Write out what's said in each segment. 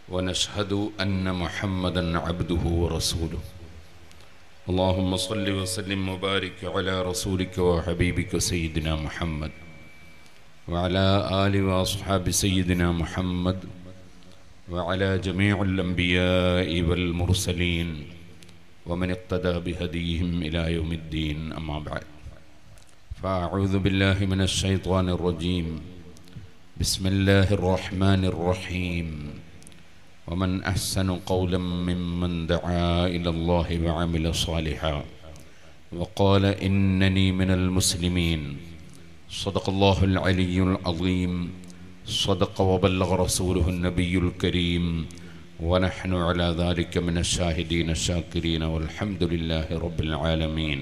ونشهد أن محمدا عبده ورسوله اللهم صل وسلم وبارك على رسولك وحبيبك سيدنا محمد وعلى آل وأصحاب سيدنا محمد وعلى جميع الأنبياء والمرسلين ومن اقتدى بهديهم إلى يوم الدين أما بعد فأعوذ بالله من الشيطان الرجيم بسم الله الرحمن الرحيم ومن أحسن قولا ممن دعا إلى الله وعمل صالحا وقال إنني من المسلمين صدق الله العلي العظيم صدق وبلغ رسوله النبي الكريم ونحن على ذلك من الشاهدين الشاكرين والحمد لله رب العالمين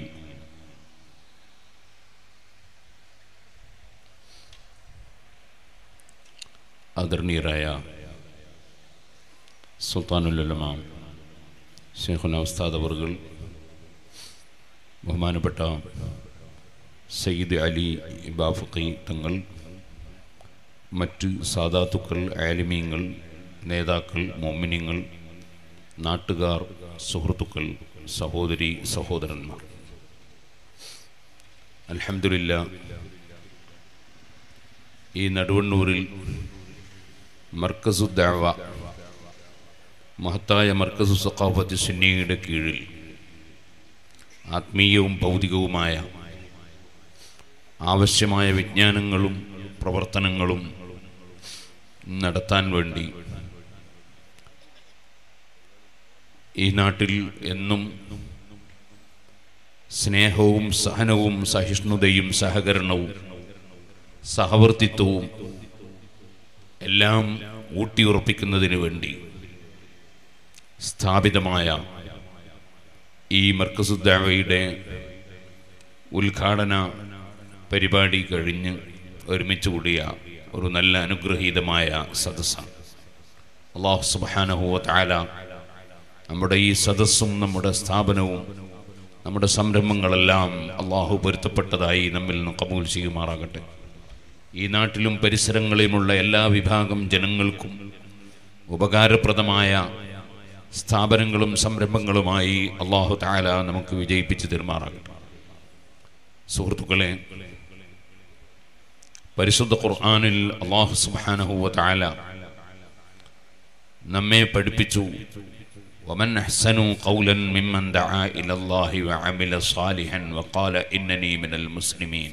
ആദരണീയരായ സുൽത്താനുല്ലമ ഷെയ്ഖുന ഉസ്താദ് അവർകൾ ബഹുമാനപ്പെട്ട സയ്യിദ് അലി ബാഫക്കി തങ്ങൾ മറ്റ് സാദാത്തുക്കൾ ആലിമീങ്ങൾ നേതാക്കൾ മോമിനിങ്ങൾ നാട്ടുകാർ സുഹൃത്തുക്കൾ സഹോദരി സഹോദരന്മാർ അൽഹംദുലില്ല ഈ നടുവണ്ണൂരിൽ മർക്കസുദ്ദാവ മഹത്തായ മർക്കസു സഖാഫത്ത് സുന്നിയുടെ കീഴിൽ ആത്മീയവും ഭൗതികവുമായ ആവശ്യമായ വിജ്ഞാനങ്ങളും പ്രവർത്തനങ്ങളും നടത്താൻ വേണ്ടി ഈ നാട്ടിൽ എന്നും സ്നേഹവും സഹനവും സഹിഷ്ണുതയും സഹകരണവും സഹവർത്തിത്വവും എല്ലാം ഊട്ടിയുറപ്പിക്കുന്നതിന് വേണ്ടി സ്ഥാപിതമായ ഈ മർക്കസുദ്ദാവയുടെ ഉദ്ഘാടന പരിപാടി കഴിഞ്ഞ് ഒരുമിച്ച് കൂടിയ ഒരു നല്ല അനുഗ്രഹീതമായ സദസ്സാണ് അള്ളാഹു സുബാനഹുവ താല നമ്മുടെ ഈ സദസ്സും നമ്മുടെ സ്ഥാപനവും നമ്മുടെ സംരംഭങ്ങളെല്ലാം അള്ളാഹു പൊരുത്തപ്പെട്ടതായി നമ്മിൽ നിന്ന് കബൂൽ ചെയ്യുമാറാകട്ടെ ഈ നാട്ടിലും പരിസരങ്ങളിലുമുള്ള എല്ലാ വിഭാഗം ജനങ്ങൾക്കും ഉപകാരപ്രദമായ സ്ഥാപനങ്ങളും സംരംഭങ്ങളുമായി അള്ളാഹു താല നമുക്ക് വിജയിപ്പിച്ച് തീർമാറാകട്ടെ സുഹൃത്തുക്കളെ പരിശുദ്ധ ഖുർആാനിൽ അള്ളാഹു സുബാനഹുവ താല നമ്മെ പഠിപ്പിച്ചു ومن أحسن قولا ممن دعا إلى الله وعمل صالحا وقال إنني من المسلمين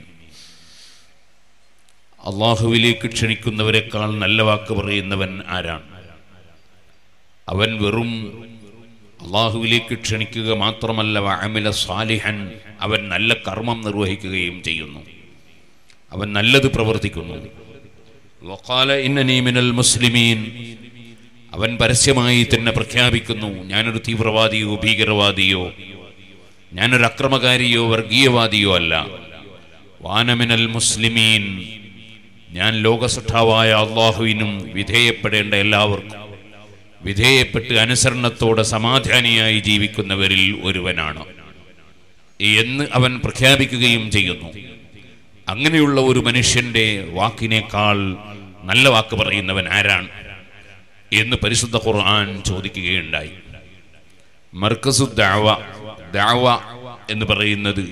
അള്ളാഹുവിലേക്ക് ക്ഷണിക്കുന്നവരെക്കാൾ നല്ല വാക്ക് പറയുന്നവൻ ആരാണ് അവൻ വെറും അള്ളാഹുവിലേക്ക് ക്ഷണിക്കുക മാത്രമല്ല വഅമില സാലിഹൻ അവൻ നല്ല കർമ്മം നിർവഹിക്കുകയും ചെയ്യുന്നു അവൻ നല്ലത് പ്രവർത്തിക്കുന്നു വഖാല ഇന്നനീ മിനൽ മുസ്ലിമീൻ അവൻ പരസ്യമായി തന്നെ പ്രഖ്യാപിക്കുന്നു ഞാനൊരു തീവ്രവാദിയോ ഭീകരവാദിയോ ഞാനൊരു അക്രമകാരിയോ വർഗീയവാദിയോ അല്ല വാനമിനൽ മുസ്ലിമീൻ ഞാൻ ലോകസഠാവായ അള്ളാഹുവിനും വിധേയപ്പെടേണ്ട എല്ലാവർക്കും വിധേയപ്പെട്ട് അനുസരണത്തോടെ സമാധാനിയായി ജീവിക്കുന്നവരിൽ ഒരുവനാണ് എന്ന് അവൻ പ്രഖ്യാപിക്കുകയും ചെയ്യുന്നു അങ്ങനെയുള്ള ഒരു മനുഷ്യന്റെ വാക്കിനേക്കാൾ നല്ല വാക്ക് പറയുന്നവൻ ആരാണ് എന്ന് പരിശുദ്ധ ഖുർആൻ ചോദിക്കുകയുണ്ടായി മർക്കസു ദാവ ദാവ എന്ന് പറയുന്നത്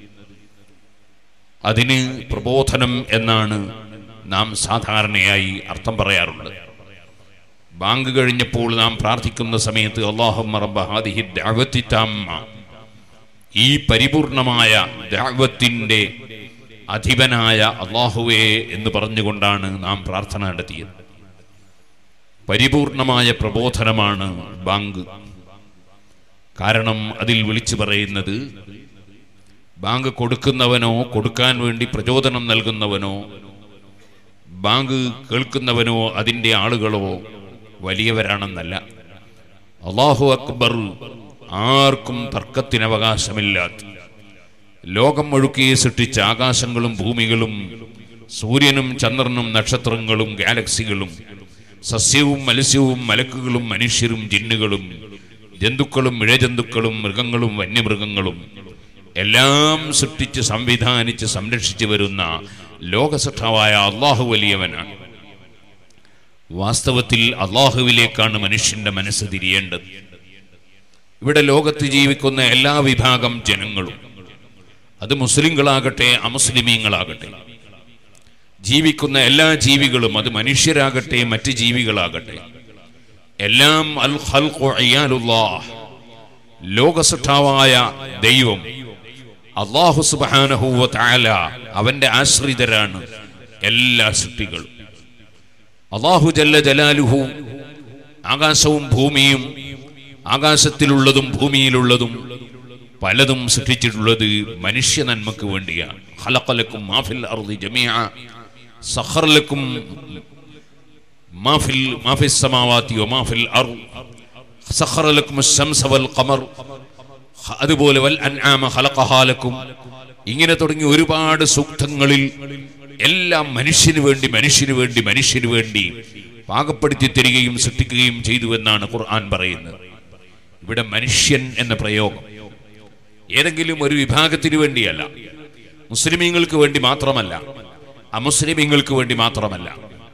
അതിന് പ്രബോധനം എന്നാണ് നാം സാധാരണയായി അർത്ഥം പറയാറുള്ളത് ബാങ്ക് കഴിഞ്ഞപ്പോൾ നാം പ്രാർത്ഥിക്കുന്ന സമയത്ത് അള്ളാഹുമ്മ ഈ പരിപൂർണമായ ദാവത്തിന്റെ അധിപനായ അള്ളാഹുവേ എന്ന് പറഞ്ഞുകൊണ്ടാണ് നാം പ്രാർത്ഥന നടത്തിയത് പരിപൂർണമായ പ്രബോധനമാണ് ബാങ്ക് കാരണം അതിൽ വിളിച്ചു പറയുന്നത് ബാങ്ക് കൊടുക്കുന്നവനോ കൊടുക്കാൻ വേണ്ടി പ്രചോദനം നൽകുന്നവനോ ബാങ്ക് കേൾക്കുന്നവനോ അതിൻ്റെ ആളുകളോ വലിയവരാണെന്നല്ല അള്ളാഹു അക്ബർ ആർക്കും തർക്കത്തിന് അവകാശമില്ലാത്ത ലോകം ഒഴുക്കിയെ സൃഷ്ടിച്ച ആകാശങ്ങളും ഭൂമികളും സൂര്യനും ചന്ദ്രനും നക്ഷത്രങ്ങളും ഗാലക്സികളും സസ്യവും മത്സ്യവും മലക്കുകളും മനുഷ്യരും ജിന്നുകളും ജന്തുക്കളും ഇഴജന്തുക്കളും മൃഗങ്ങളും വന്യമൃഗങ്ങളും എല്ലാം സൃഷ്ടിച്ച് സംവിധാനിച്ച് സംരക്ഷിച്ചു വരുന്ന ലോകസൃഷ്ടാവായ അള്ളാഹു വലിയവനാണ് വാസ്തവത്തിൽ അള്ളാഹുവിലേക്കാണ് മനുഷ്യന്റെ മനസ്സ് തിരിയേണ്ടത് ഇവിടെ ലോകത്ത് ജീവിക്കുന്ന എല്ലാ വിഭാഗം ജനങ്ങളും അത് മുസ്ലിങ്ങളാകട്ടെ അമുസ്ലിമീങ്ങളാകട്ടെ ജീവിക്കുന്ന എല്ലാ ജീവികളും അത് മനുഷ്യരാകട്ടെ മറ്റ് ജീവികളാകട്ടെ എല്ലാം അൽ ഖൽഖു അയ്യാലുല്ലാഹ് ലോകസൃഷ്ടാവായ ദൈവം അള്ളാഹു സുബ്ഹാനഹു വ തആല അവന്റെ ആശ്രിതരാണ് എല്ലാ സൃഷ്ടികളും അള്ളാഹു ജല്ല ജലാലുഹു ആകാശവും ഭൂമിയും ആകാശത്തിലുള്ളതും ഭൂമിയിലുള്ളതും പലതും സൃഷ്ടിച്ചിട്ടുള്ളത് മനുഷ്യ നന്മക്ക് വേണ്ടിയാണ് ഖലഖലക്കും മാഫിൽ അർദി ജമീഅ സഖറലക്കും മാഫിൽ മാഫിസ് സമാവാതി വമാഫിൽ അർദ് സഖറലക്കും الشمس والقمر അതുപോലെ വൽ അൻആമ ഖലഖഹാലക്കും ഇങ്ങനെ തുടങ്ങി ഒരുപാട് സൂക്തങ്ങളിൽ എല്ലാം മനുഷ്യന് വേണ്ടി മനുഷ്യന് വേണ്ടി മനുഷ്യന് വേണ്ടി പാകപ്പെടുത്തി തരികയും സൃഷ്ടിക്കുകയും ചെയ്തു എന്നാണ് ഖുർആൻ പറയുന്നത് ഇവിടെ മനുഷ്യൻ എന്ന പ്രയോഗം ഏതെങ്കിലും ഒരു വിഭാഗത്തിന് വേണ്ടിയല്ല മുസ്ലിമീങ്ങൾക്ക് വേണ്ടി മാത്രമല്ല അമുസ്ലിമീങ്ങൾക്ക് വേണ്ടി മാത്രമല്ല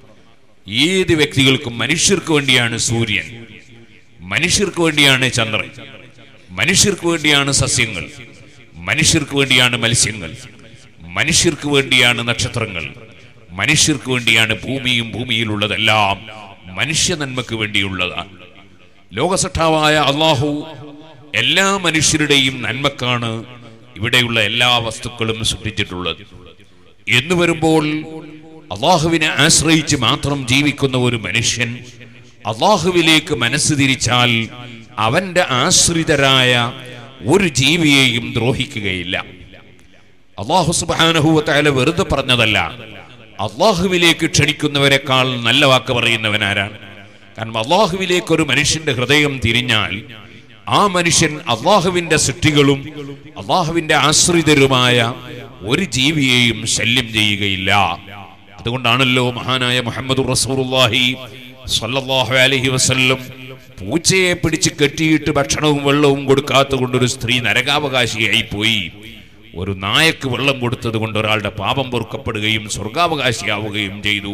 ഏത് വ്യക്തികൾക്കും മനുഷ്യർക്ക് വേണ്ടിയാണ് സൂര്യൻ മനുഷ്യർക്ക് വേണ്ടിയാണ് ചന്ദ്രൻ മനുഷ്യർക്ക് വേണ്ടിയാണ് സസ്യങ്ങൾ മനുഷ്യർക്ക് വേണ്ടിയാണ് മത്സ്യങ്ങൾ മനുഷ്യർക്ക് വേണ്ടിയാണ് നക്ഷത്രങ്ങൾ മനുഷ്യർക്ക് വേണ്ടിയാണ് ഭൂമിയും ഭൂമിയിലുള്ളതെല്ലാം മനുഷ്യ നന്മക്ക് വേണ്ടിയുള്ളതാണ് ലോകസഠാവായ അള്ളാഹു എല്ലാ മനുഷ്യരുടെയും നന്മക്കാണ് ഇവിടെയുള്ള എല്ലാ വസ്തുക്കളും സൃഷ്ടിച്ചിട്ടുള്ളത് എന്ന് വരുമ്പോൾ അള്ളാഹുവിനെ ആശ്രയിച്ച് മാത്രം ജീവിക്കുന്ന ഒരു മനുഷ്യൻ അള്ളാഹുവിലേക്ക് മനസ്സ് തിരിച്ചാൽ അവന്റെ ആശ്രിതരായ ഒരു ജീവിയെയും ദ്രോഹിക്കുകയില്ല അള്ളാഹു സുബാനഹുവല വെറുതെ പറഞ്ഞതല്ല അള്ളാഹുവിലേക്ക് ക്ഷണിക്കുന്നവരെക്കാൾ നല്ല വാക്ക് പറയുന്നവൻ ആരാണ് കാരണം അള്ളാഹുവിലേക്ക് ഒരു മനുഷ്യന്റെ ഹൃദയം തിരിഞ്ഞാൽ ആ മനുഷ്യൻ അള്ളാഹുവിന്റെ സൃഷ്ടികളും അള്ളാഹുവിന്റെ ആശ്രിതരുമായ ഒരു ജീവിയെയും ശല്യം ചെയ്യുകയില്ല അതുകൊണ്ടാണല്ലോ മഹാനായ മുഹമ്മദ് റസൂറുല്ലാഹി സല്ലല്ലാഹു അലൈഹി വസല്ലം പൂച്ചയെ പിടിച്ച് കെട്ടിയിട്ട് ഭക്ഷണവും വെള്ളവും കൊടുക്കാത്ത കൊണ്ടൊരു സ്ത്രീ നരകാവകാശിയായി പോയി ഒരു നായക്ക് വെള്ളം കൊടുത്തത് കൊണ്ട് ഒരാളുടെ പാപം പൊറുക്കപ്പെടുകയും സ്വർഗാവകാശിയാവുകയും ചെയ്തു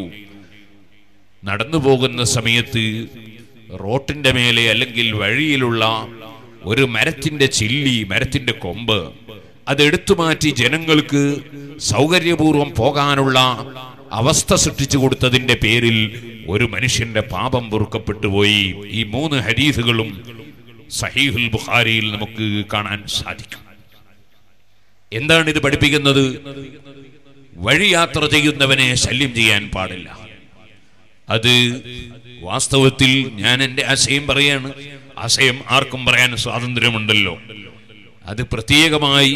നടന്നു പോകുന്ന സമയത്ത് റോട്ടിന്റെ മേലെ അല്ലെങ്കിൽ വഴിയിലുള്ള ഒരു മരത്തിന്റെ ചില്ലി മരത്തിന്റെ കൊമ്പ് അതെടുത്തു മാറ്റി ജനങ്ങൾക്ക് സൗകര്യപൂർവം പോകാനുള്ള അവസ്ഥ സൃഷ്ടിച്ചു കൊടുത്തതിന്റെ പേരിൽ ഒരു മനുഷ്യന്റെ പാപം പൊറുക്കപ്പെട്ടു പോയി ഈ മൂന്ന് ഹരീസുകളും സഹീഹുൽ ബുഖാരിയിൽ നമുക്ക് കാണാൻ സാധിക്കും എന്താണ് ഇത് പഠിപ്പിക്കുന്നത് വഴിയാത്ര ചെയ്യുന്നവനെ ശല്യം ചെയ്യാൻ പാടില്ല അത് വാസ്തവത്തിൽ ഞാൻ എൻ്റെ ആശയം പറയാണ് ആശയം ആർക്കും പറയാൻ സ്വാതന്ത്ര്യമുണ്ടല്ലോ അത് പ്രത്യേകമായി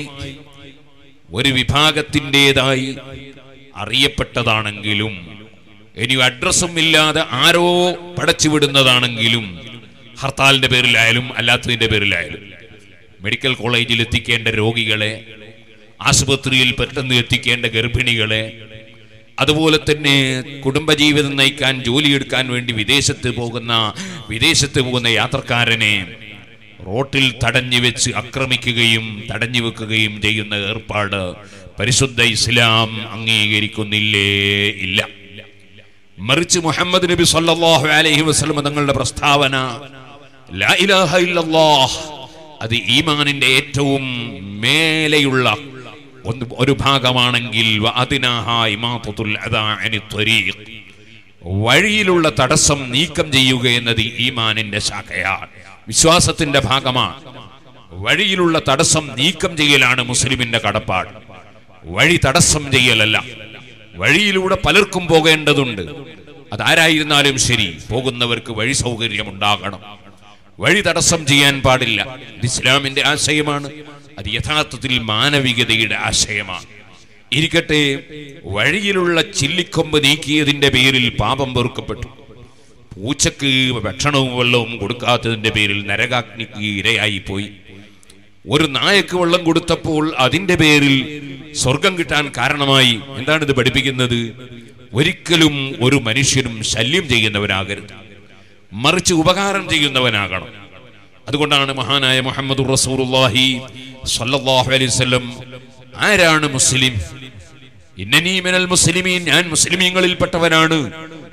ഒരു വിഭാഗത്തിൻ്റെതായി അറിയപ്പെട്ടതാണെങ്കിലും ഇനി അഡ്രസ്സും ഇല്ലാതെ ആരോ പടച്ചുവിടുന്നതാണെങ്കിലും ഹർത്താലിന്റെ പേരിലായാലും അല്ലാത്തതിന്റെ പേരിലായാലും മെഡിക്കൽ കോളേജിൽ എത്തിക്കേണ്ട രോഗികളെ ആശുപത്രിയിൽ പെട്ടെന്ന് എത്തിക്കേണ്ട ഗർഭിണികളെ അതുപോലെ തന്നെ കുടുംബജീവിതം നയിക്കാൻ ജോലിയെടുക്കാൻ വേണ്ടി വിദേശത്ത് പോകുന്ന വിദേശത്ത് പോകുന്ന യാത്രക്കാരനെ റോട്ടിൽ തടഞ്ഞു വെച്ച് ആക്രമിക്കുകയും തടഞ്ഞു വെക്കുകയും ചെയ്യുന്ന ഏർപ്പാട് പരിശുദ്ധ ഇസ്ലാം അംഗീകരിക്കുന്നില്ലേ ഇല്ല മറിച്ച് മുഹമ്മദ് നബി സല്ലല്ലാഹു അലൈഹി വസല്ലം തങ്ങളുടെ പ്രസ്താവന ലാ ഇലാഹ ഇല്ലല്ലാഹ് അത് ഈമാനിന്റെ ഏറ്റവും മേലെയുള്ള ഒന്ന് ഒരു ഭാഗമാണെങ്കിൽ വഅദ്നാഹ ഇമാതത്തുൽ അദാ അനി ത്വരീഖ്. വഴിയിലുള്ള തടസ്സം നീക്കം ചെയ്യുക എന്നത് ഈമാനിന്റെ ശാഖയാണ് വിശ്വാസത്തിന്റെ ഭാഗമാണ് വഴിയിലുള്ള തടസ്സം നീക്കം ചെയ്യലാണ് മുസ്ലിമിന്റെ കടപ്പാട് വഴി തടസ്സം ചെയ്യലല്ല വഴിയിലൂടെ പലർക്കും പോകേണ്ടതുണ്ട് അതാരായിരുന്നാലും ശരി പോകുന്നവർക്ക് വഴി സൗകര്യം ഉണ്ടാകണം വഴി തടസ്സം ചെയ്യാൻ പാടില്ല ഇത് ഇസ്ലാമിന്റെ ആശയമാണ് അത് യഥാർത്ഥത്തിൽ മാനവികതയുടെ ആശയമാണ് ഇരിക്കട്ടെ വഴിയിലുള്ള ചില്ലിക്കൊമ്പ് നീക്കിയതിന്റെ പേരിൽ പാപം പൊറുക്കപ്പെട്ടു പൂച്ചക്ക് ഭക്ഷണവും വെള്ളവും കൊടുക്കാത്തതിന്റെ പേരിൽ നരകാഗ്നിക്ക് ഇരയായി പോയി ഒരു നായക്ക് വെള്ളം കൊടുത്തപ്പോൾ അതിന്റെ പേരിൽ സ്വർഗം കിട്ടാൻ കാരണമായി എന്താണ് ഇത് പഠിപ്പിക്കുന്നത് ഒരിക്കലും ഒരു മനുഷ്യനും ശല്യം ചെയ്യുന്നവനാകരുത് മറിച്ച് ഉപകാരം ചെയ്യുന്നവനാകണം അതുകൊണ്ടാണ് മഹാനായ മുഹമ്മദ് റസൂലുള്ളാഹി സ്വല്ലല്ലാഹു അലൈഹി വസല്ലം ആരാണ് മുസ്ലിം ഇന്നനീ മിനൽ മുസ്ലിമീൻ ഞാൻ മുസ്ലിമീങ്ങളിൽപ്പെട്ടവനാണ്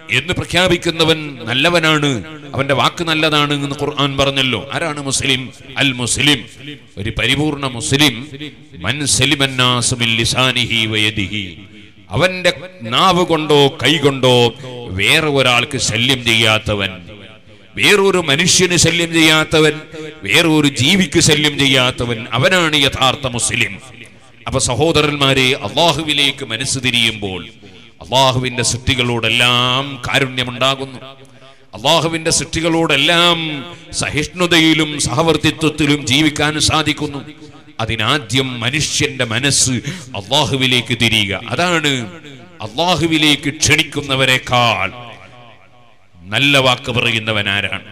എന്ന് പ്രഖ്യാപിക്കുന്നവൻ നല്ലവനാണ് അവന്റെ വാക്ക് നല്ലതാണ് എന്ന് ഖുർആൻ പറഞ്ഞല്ലോ ആരാണ് മുസ്ലിം അൽ മുസ്ലിം ഒരു പരിപൂർണ മുസ്ലിം മൻ സലിമന്നാസു മിൻ ലിസാനിഹി വയദിഹി അവന്റെ നാവ് കൊണ്ടോ കൈ കൊണ്ടോ വേറെ ഒരാൾക്ക് ശല്യം ചെയ്യാത്തവൻ വേറൊരു മനുഷ്യന് ശല്യം ചെയ്യാത്തവൻ വേറൊരു ജീവിക്ക് ശല്യം ചെയ്യാത്തവൻ അവനാണ് യഥാർത്ഥ മുസ്ലിം അപ്പൊ സഹോദരന്മാരെ അള്ളാഹുവിലേക്ക് മനസ്സ് തിരിയുമ്പോൾ അള്ളാഹുവിന്റെ സൃഷ്ടികളോടെല്ലാം കാരുണ്യമുണ്ടാകുന്നു അള്ളാഹുവിന്റെ സൃഷ്ടികളോടെല്ലാം സഹിഷ്ണുതയിലും സഹവർത്തിത്വത്തിലും ജീവിക്കാൻ സാധിക്കുന്നു അതിനാദ്യം മനുഷ്യന്റെ മനസ്സ് അള്ളാഹുവിലേക്ക് തിരിയുക അതാണ് അള്ളാഹുവിലേക്ക് ക്ഷണിക്കുന്നവരെക്കാൾ നല്ല വാക്ക് പറയുന്നവൻ ആരാണ്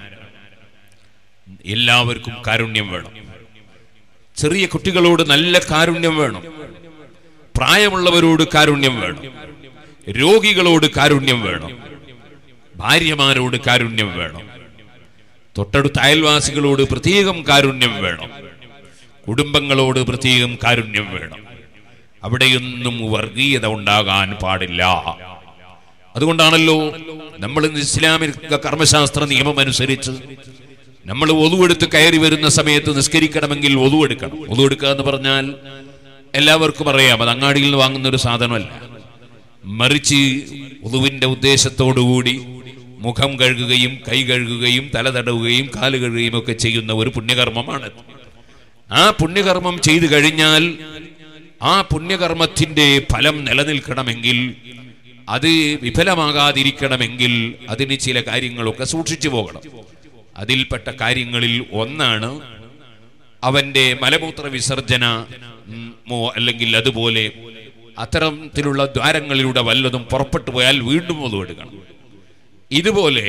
എല്ലാവർക്കും കാരുണ്യം വേണം ചെറിയ കുട്ടികളോട് നല്ല കാരുണ്യം വേണം പ്രായമുള്ളവരോട് കാരുണ്യം വേണം രോഗികളോട് കാരുണ്യം വേണം ഭാര്യമാരോട് കാരുണ്യം വേണം തൊട്ടടുത്ത അയൽവാസികളോട് പ്രത്യേകം കാരുണ്യം വേണം കുടുംബങ്ങളോട് പ്രത്യേകം കാരുണ്യം വേണം അവിടെയൊന്നും വർഗീയത ഉണ്ടാകാൻ പാടില്ല അതുകൊണ്ടാണല്ലോ നമ്മൾ ഇന്ന് ഇസ്ലാമിക കർമ്മശാസ്ത്ര നിയമം അനുസരിച്ച് നമ്മൾ ഒതുവെടുത്ത് കയറി വരുന്ന സമയത്ത് നിസ്കരിക്കണമെങ്കിൽ ഒതുവെടുക്കണം ഒതുവെടുക്കുക എന്ന് പറഞ്ഞാൽ എല്ലാവർക്കും അറിയാം അത് അങ്ങാടിയിൽ നിന്ന് വാങ്ങുന്ന ഒരു സാധനമല്ല മറിച്ച് ഒതുവിന്റെ ഉദ്ദേശത്തോടുകൂടി മുഖം കഴുകുകയും കൈ കഴുകുകയും തല തടവുകയും കാല് കഴുകുകയും ഒക്കെ ചെയ്യുന്ന ഒരു പുണ്യകർമ്മമാണ് ആ പുണ്യകർമ്മം ചെയ്തു കഴിഞ്ഞാൽ ആ പുണ്യകർമ്മത്തിന്റെ ഫലം നിലനിൽക്കണമെങ്കിൽ അത് വിഫലമാകാതിരിക്കണമെങ്കിൽ അതിന് ചില കാര്യങ്ങളൊക്കെ സൂക്ഷിച്ചു പോകണം അതിൽപ്പെട്ട കാര്യങ്ങളിൽ ഒന്നാണ് അവന്റെ മലമൂത്ര വിസർജന ഉം, മോ അല്ലെങ്കിൽ അതുപോലെ അത്തരത്തിലുള്ള ദ്വാരങ്ങളിലൂടെ വല്ലതും പുറപ്പെട്ടു പോയാൽ വീണ്ടും ഒതുവെടുക്കണം ഇതുപോലെ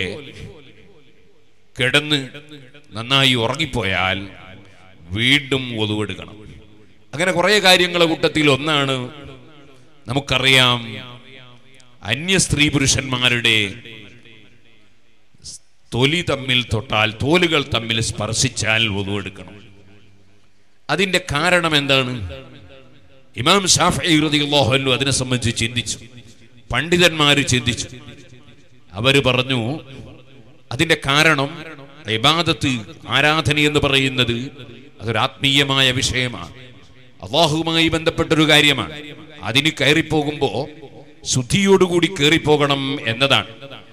കിടന്ന് നന്നായി ഉറങ്ങിപ്പോയാൽ വീണ്ടും ഒതുവെടുക്കണം അങ്ങനെ കുറെ കാര്യങ്ങളെ കൂട്ടത്തിൽ ഒന്നാണ് നമുക്കറിയാം അന്യ സ്ത്രീ പുരുഷന്മാരുടെ തൊലി തമ്മിൽ തൊട്ടാൽ തോലുകൾ തമ്മിൽ സ്പർശിച്ചാൽ ഒതുവെടുക്കണം അതിന്റെ കാരണം എന്താണ് ഇമാം ഷാഫി റളിയല്ലാഹു അതിനെ സംബന്ധിച്ച് ചിന്തിച്ചു പണ്ഡിതന്മാര് ചിന്തിച്ചു അവര് പറഞ്ഞു അതിന്റെ കാരണം ഇബാദത്ത് ആരാധന എന്ന് പറയുന്നത് അതൊരു ആത്മീയമായ വിഷയമാണ് അള്ളാഹുവുമായി ബന്ധപ്പെട്ടൊരു കാര്യമാണ് അതിന് കയറിപ്പോകുമ്പോ ശുദ്ധിയോടുകൂടി കയറിപ്പോകണം എന്നതാണ്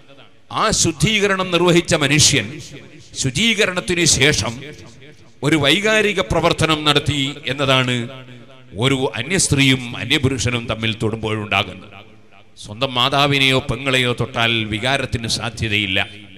ആ ശുദ്ധീകരണം നിർവഹിച്ച മനുഷ്യൻ ശുചീകരണത്തിന് ശേഷം ഒരു വൈകാരിക പ്രവർത്തനം നടത്തി എന്നതാണ് ഒരു അന്യസ്ത്രീയും അന്യപുരുഷനും തമ്മിൽ തൊടുമ്പോഴുണ്ടാകുന്നത് സ്വന്തം മാതാവിനെയോ പെങ്ങളെയോ തൊട്ടാൽ വികാരത്തിന് സാധ്യതയില്ല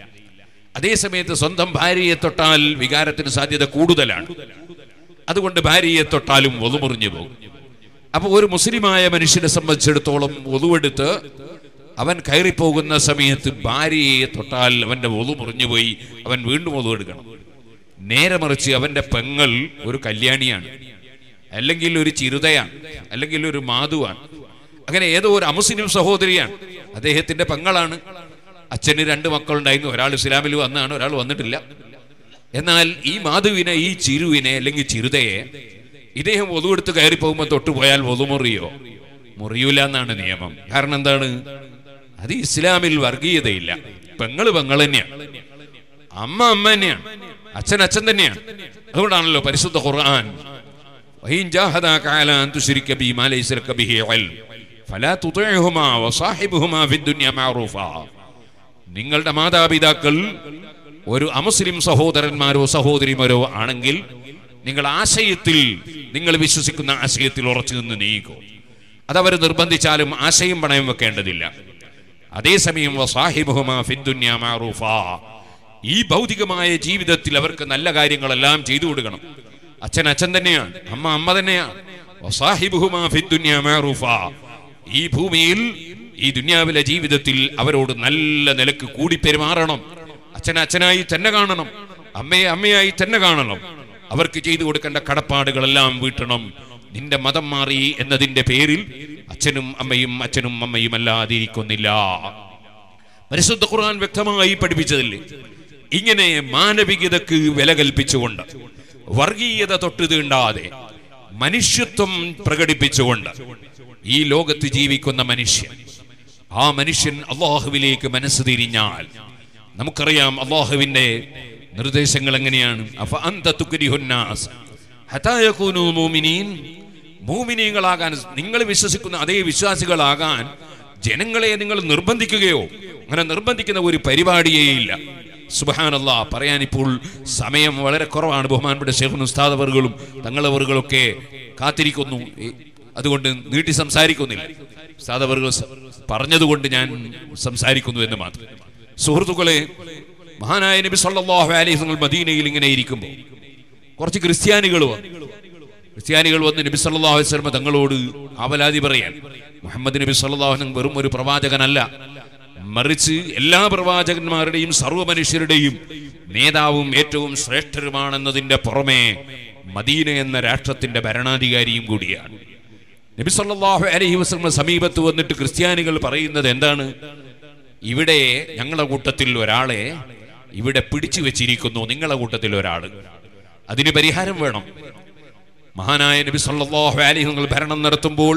അതേസമയത്ത് സ്വന്തം ഭാര്യയെ തൊട്ടാൽ വികാരത്തിന് സാധ്യത കൂടുതലാണ് അതുകൊണ്ട് ഭാര്യയെ തൊട്ടാലും ഒതുമുറിഞ്ഞു പോകും അപ്പൊ ഒരു മുസ്ലിമായ മനുഷ്യനെ സംബന്ധിച്ചിടത്തോളം ഒതുവെടുത്ത് അവൻ കയറിപ്പോകുന്ന സമയത്ത് ഭാര്യയെ തൊട്ടാൽ അവന്റെ ഒതു മുറിഞ്ഞുപോയി അവൻ വീണ്ടും ഒതുവെടുക്കണം നേരെ മറിച്ച് അവന്റെ പെങ്ങൾ ഒരു കല്യാണിയാണ് അല്ലെങ്കിൽ ഒരു ചിരുതയാണ് അല്ലെങ്കിൽ ഒരു മാധുവാണ് അങ്ങനെ ഏതോ ഒരു അമുസ്ലിം സഹോദരിയാണ് അദ്ദേഹത്തിന്റെ പെങ്ങളാണ് അച്ഛന് രണ്ട് മക്കളുണ്ടായിരുന്നു ഒരാൾ ഇസ്ലാമിൽ വന്നാണ് ഒരാൾ വന്നിട്ടില്ല എന്നാൽ ഈ മാധുവിനെ ഈ ചിരുവിനെ അല്ലെങ്കിൽ ചിരുതയെ ഇദ്ദേഹം ഒതുവെടുത്ത് കയറി പോകുമ്പോൾ തൊട്ടുപോയാൽ ഒതുമുറിയോ മുറിയൂല എന്നാണ് നിയമം കാരണം എന്താണ് അത് ഇസ്ലാമിൽ വർഗീയതയില്ല പെങ്ങള് പെങ്ങൾ തന്നെയാണ് അമ്മ അമ്മ തന്നെയാണ് അച്ഛൻ അച്ഛൻ തന്നെയാണ് അതുകൊണ്ടാണല്ലോ പരിശുദ്ധ ഖുർആൻ وإن جاهداك على أن تشرك بي ما ليس لك به علم فلا تطعهما وصاحبهما في الدنيا معروفا നിങ്ങളുടെ മാതാപിതാക്കൾ ഒരു അമുസ്ലിം സഹോദരന്മാരോ സഹോദരിമാരോ ആണെങ്കിൽ നിങ്ങൾ ആശയത്തിൽ നിങ്ങൾ വിശ്വസിക്കുന്ന ആശയത്തിൽ ഉറച്ചു നിന്ന് നീങ്ങുക അതവർ നിർബന്ധിച്ചാലും ആശയം പണയം വെക്കേണ്ടതില്ല അതേസമയം വസാഹിബുഹുമാ ഫിദ്ദുന്യാ മാറൂഫാ. ഈ ഭൗതികമായ ജീവിതത്തിൽ അവർക്ക് നല്ല കാര്യങ്ങളെല്ലാം ചെയ്തു കൊടുക്കണം അച്ഛൻ അച്ഛൻ തന്നെയാണ് അമ്മ അമ്മ തന്നെയാണ് വസാഹിബുഹുമാ ഫിദ്ദുന്യാ മാറൂഫാ. ഈ ഭൂമിയിൽ ഈ ദുന്യാവിലെ ജീവിതത്തിൽ അവരോട് നല്ല നിലക്ക് കൂടി പെരുമാറണം അച്ഛൻ അച്ഛനായി തന്നെ കാണണം അമ്മയെ അമ്മയായി തന്നെ കാണണം അവർക്ക് ചെയ്തു കൊടുക്കേണ്ട കടപ്പാടുകളെല്ലാം വീട്ടണം നിന്റെ മതം മാറി എന്നതിന്റെ പേരിൽ അച്ഛനും അമ്മയും അച്ഛനും അമ്മയും അല്ലാതിരിക്കുന്നില്ല പരിശുദ്ധ ഖുർആൻ വ്യക്തമായി പഠിപ്പിച്ചതില്ലേ ഇങ്ങനെ മാനവികതക്ക് വില കൽപ്പിച്ചുകൊണ്ട് വർഗീയത തൊട്ട് തീണ്ടാതെ മനുഷ്യത്വം പ്രകടിപ്പിച്ചുകൊണ്ട് ഈ ലോകത്ത് ജീവിക്കുന്ന മനുഷ്യൻ ആ മനുഷ്യൻ അള്ളാഹുവിലേക്ക് മനസ്സ് തിരിഞ്ഞാൽ നമുക്കറിയാം അള്ളാഹുവിന്റെ നിർദ്ദേശങ്ങൾ എങ്ങനെയാണ് അഫ അന്ത തുക്രിഹുന്നാസ് ഹത്താ യകൂനൂ മുഅ്മിനീൻ മൂമിനീങ്ങളാകാൻ നിങ്ങൾ വിശ്വസിക്കുന്ന അതേ വിശ്വാസികളാകാൻ ജനങ്ങളെ നിങ്ങൾ നിർബന്ധിക്കുകയോ അങ്ങനെ നിർബന്ധിക്കുന്ന ഒരു പരിപാടിയേ ഇല്ല സുബഹാനല്ല പറയാൻ ഇപ്പോൾ സമയം വളരെ കുറവാണ് ബഹുമാനപ്പെട്ട ഷെയ്ഖുൻ ഉസ്താദ് അവറുകളും തങ്ങളവറുകളൊക്കെ കാത്തിരിക്കുന്നു ഈ- അതുകൊണ്ട് നീട്ടി സംസാരിക്കുന്നില്ല ഉസ്താദ് അവറുകൾ സ- പറഞ്ഞതുകൊണ്ട് ഞാൻ സംസാരിക്കുന്നു എന്ന് മാത്രം സുഹൃത്തുക്കളെ മഹാനായ നബി സല്ലല്ലാഹു അലൈഹി വസല്ലം മദീനയിൽ ഇങ്ങനെ ഇരിക്കുമ്പോൾ കുറച്ച് ക്രിസ്ത്യാനികൾ വന്നു ക്രിസ്ത്യാനികൾ വന്ന് നബി സല്ലല്ലാഹു അലൈഹി വസല്ലം തങ്ങളോട് അവലാതി പറയാൻ മുഹമ്മദ് നബി സല്ലല്ലാഹു അലൈഹി വസല്ലം വെറും ഒരു പ്രവാചകനല്ല മറിച്ച് എല്ലാ പ്രവാചകന്മാരുടെയും സർവ്വ മനുഷ്യരുടെയും നേതാവും ഏറ്റവും ശ്രേഷ്ഠരുമാണെന്നതിന്റെ പുറമെ മദീന എന്ന രാഷ്ട്രത്തിന്റെ ഭരണാധികാരിയും കൂടിയാണ് നബി സല്ലല്ലാഹു അലൈഹി വസല്ലം സമീപത്ത് വന്നിട്ട് ക്രിസ്ത്യാനികൾ പറയുന്നത് എന്താണ് ഇവിടെ ഞങ്ങളുടെ കൂട്ടത്തിൽ ഒരാളെ ഇവിടെ പിടിച്ചു വെച്ചിരിക്കുന്നു നിങ്ങളുടെ കൂട്ടത്തിൽ ഒരാൾ അതിന് പരിഹാരം വേണം മഹാനായ നബി സല്ലല്ലാഹു അലൈഹി നിങ്ങൾ ഭരണം നടത്തുമ്പോൾ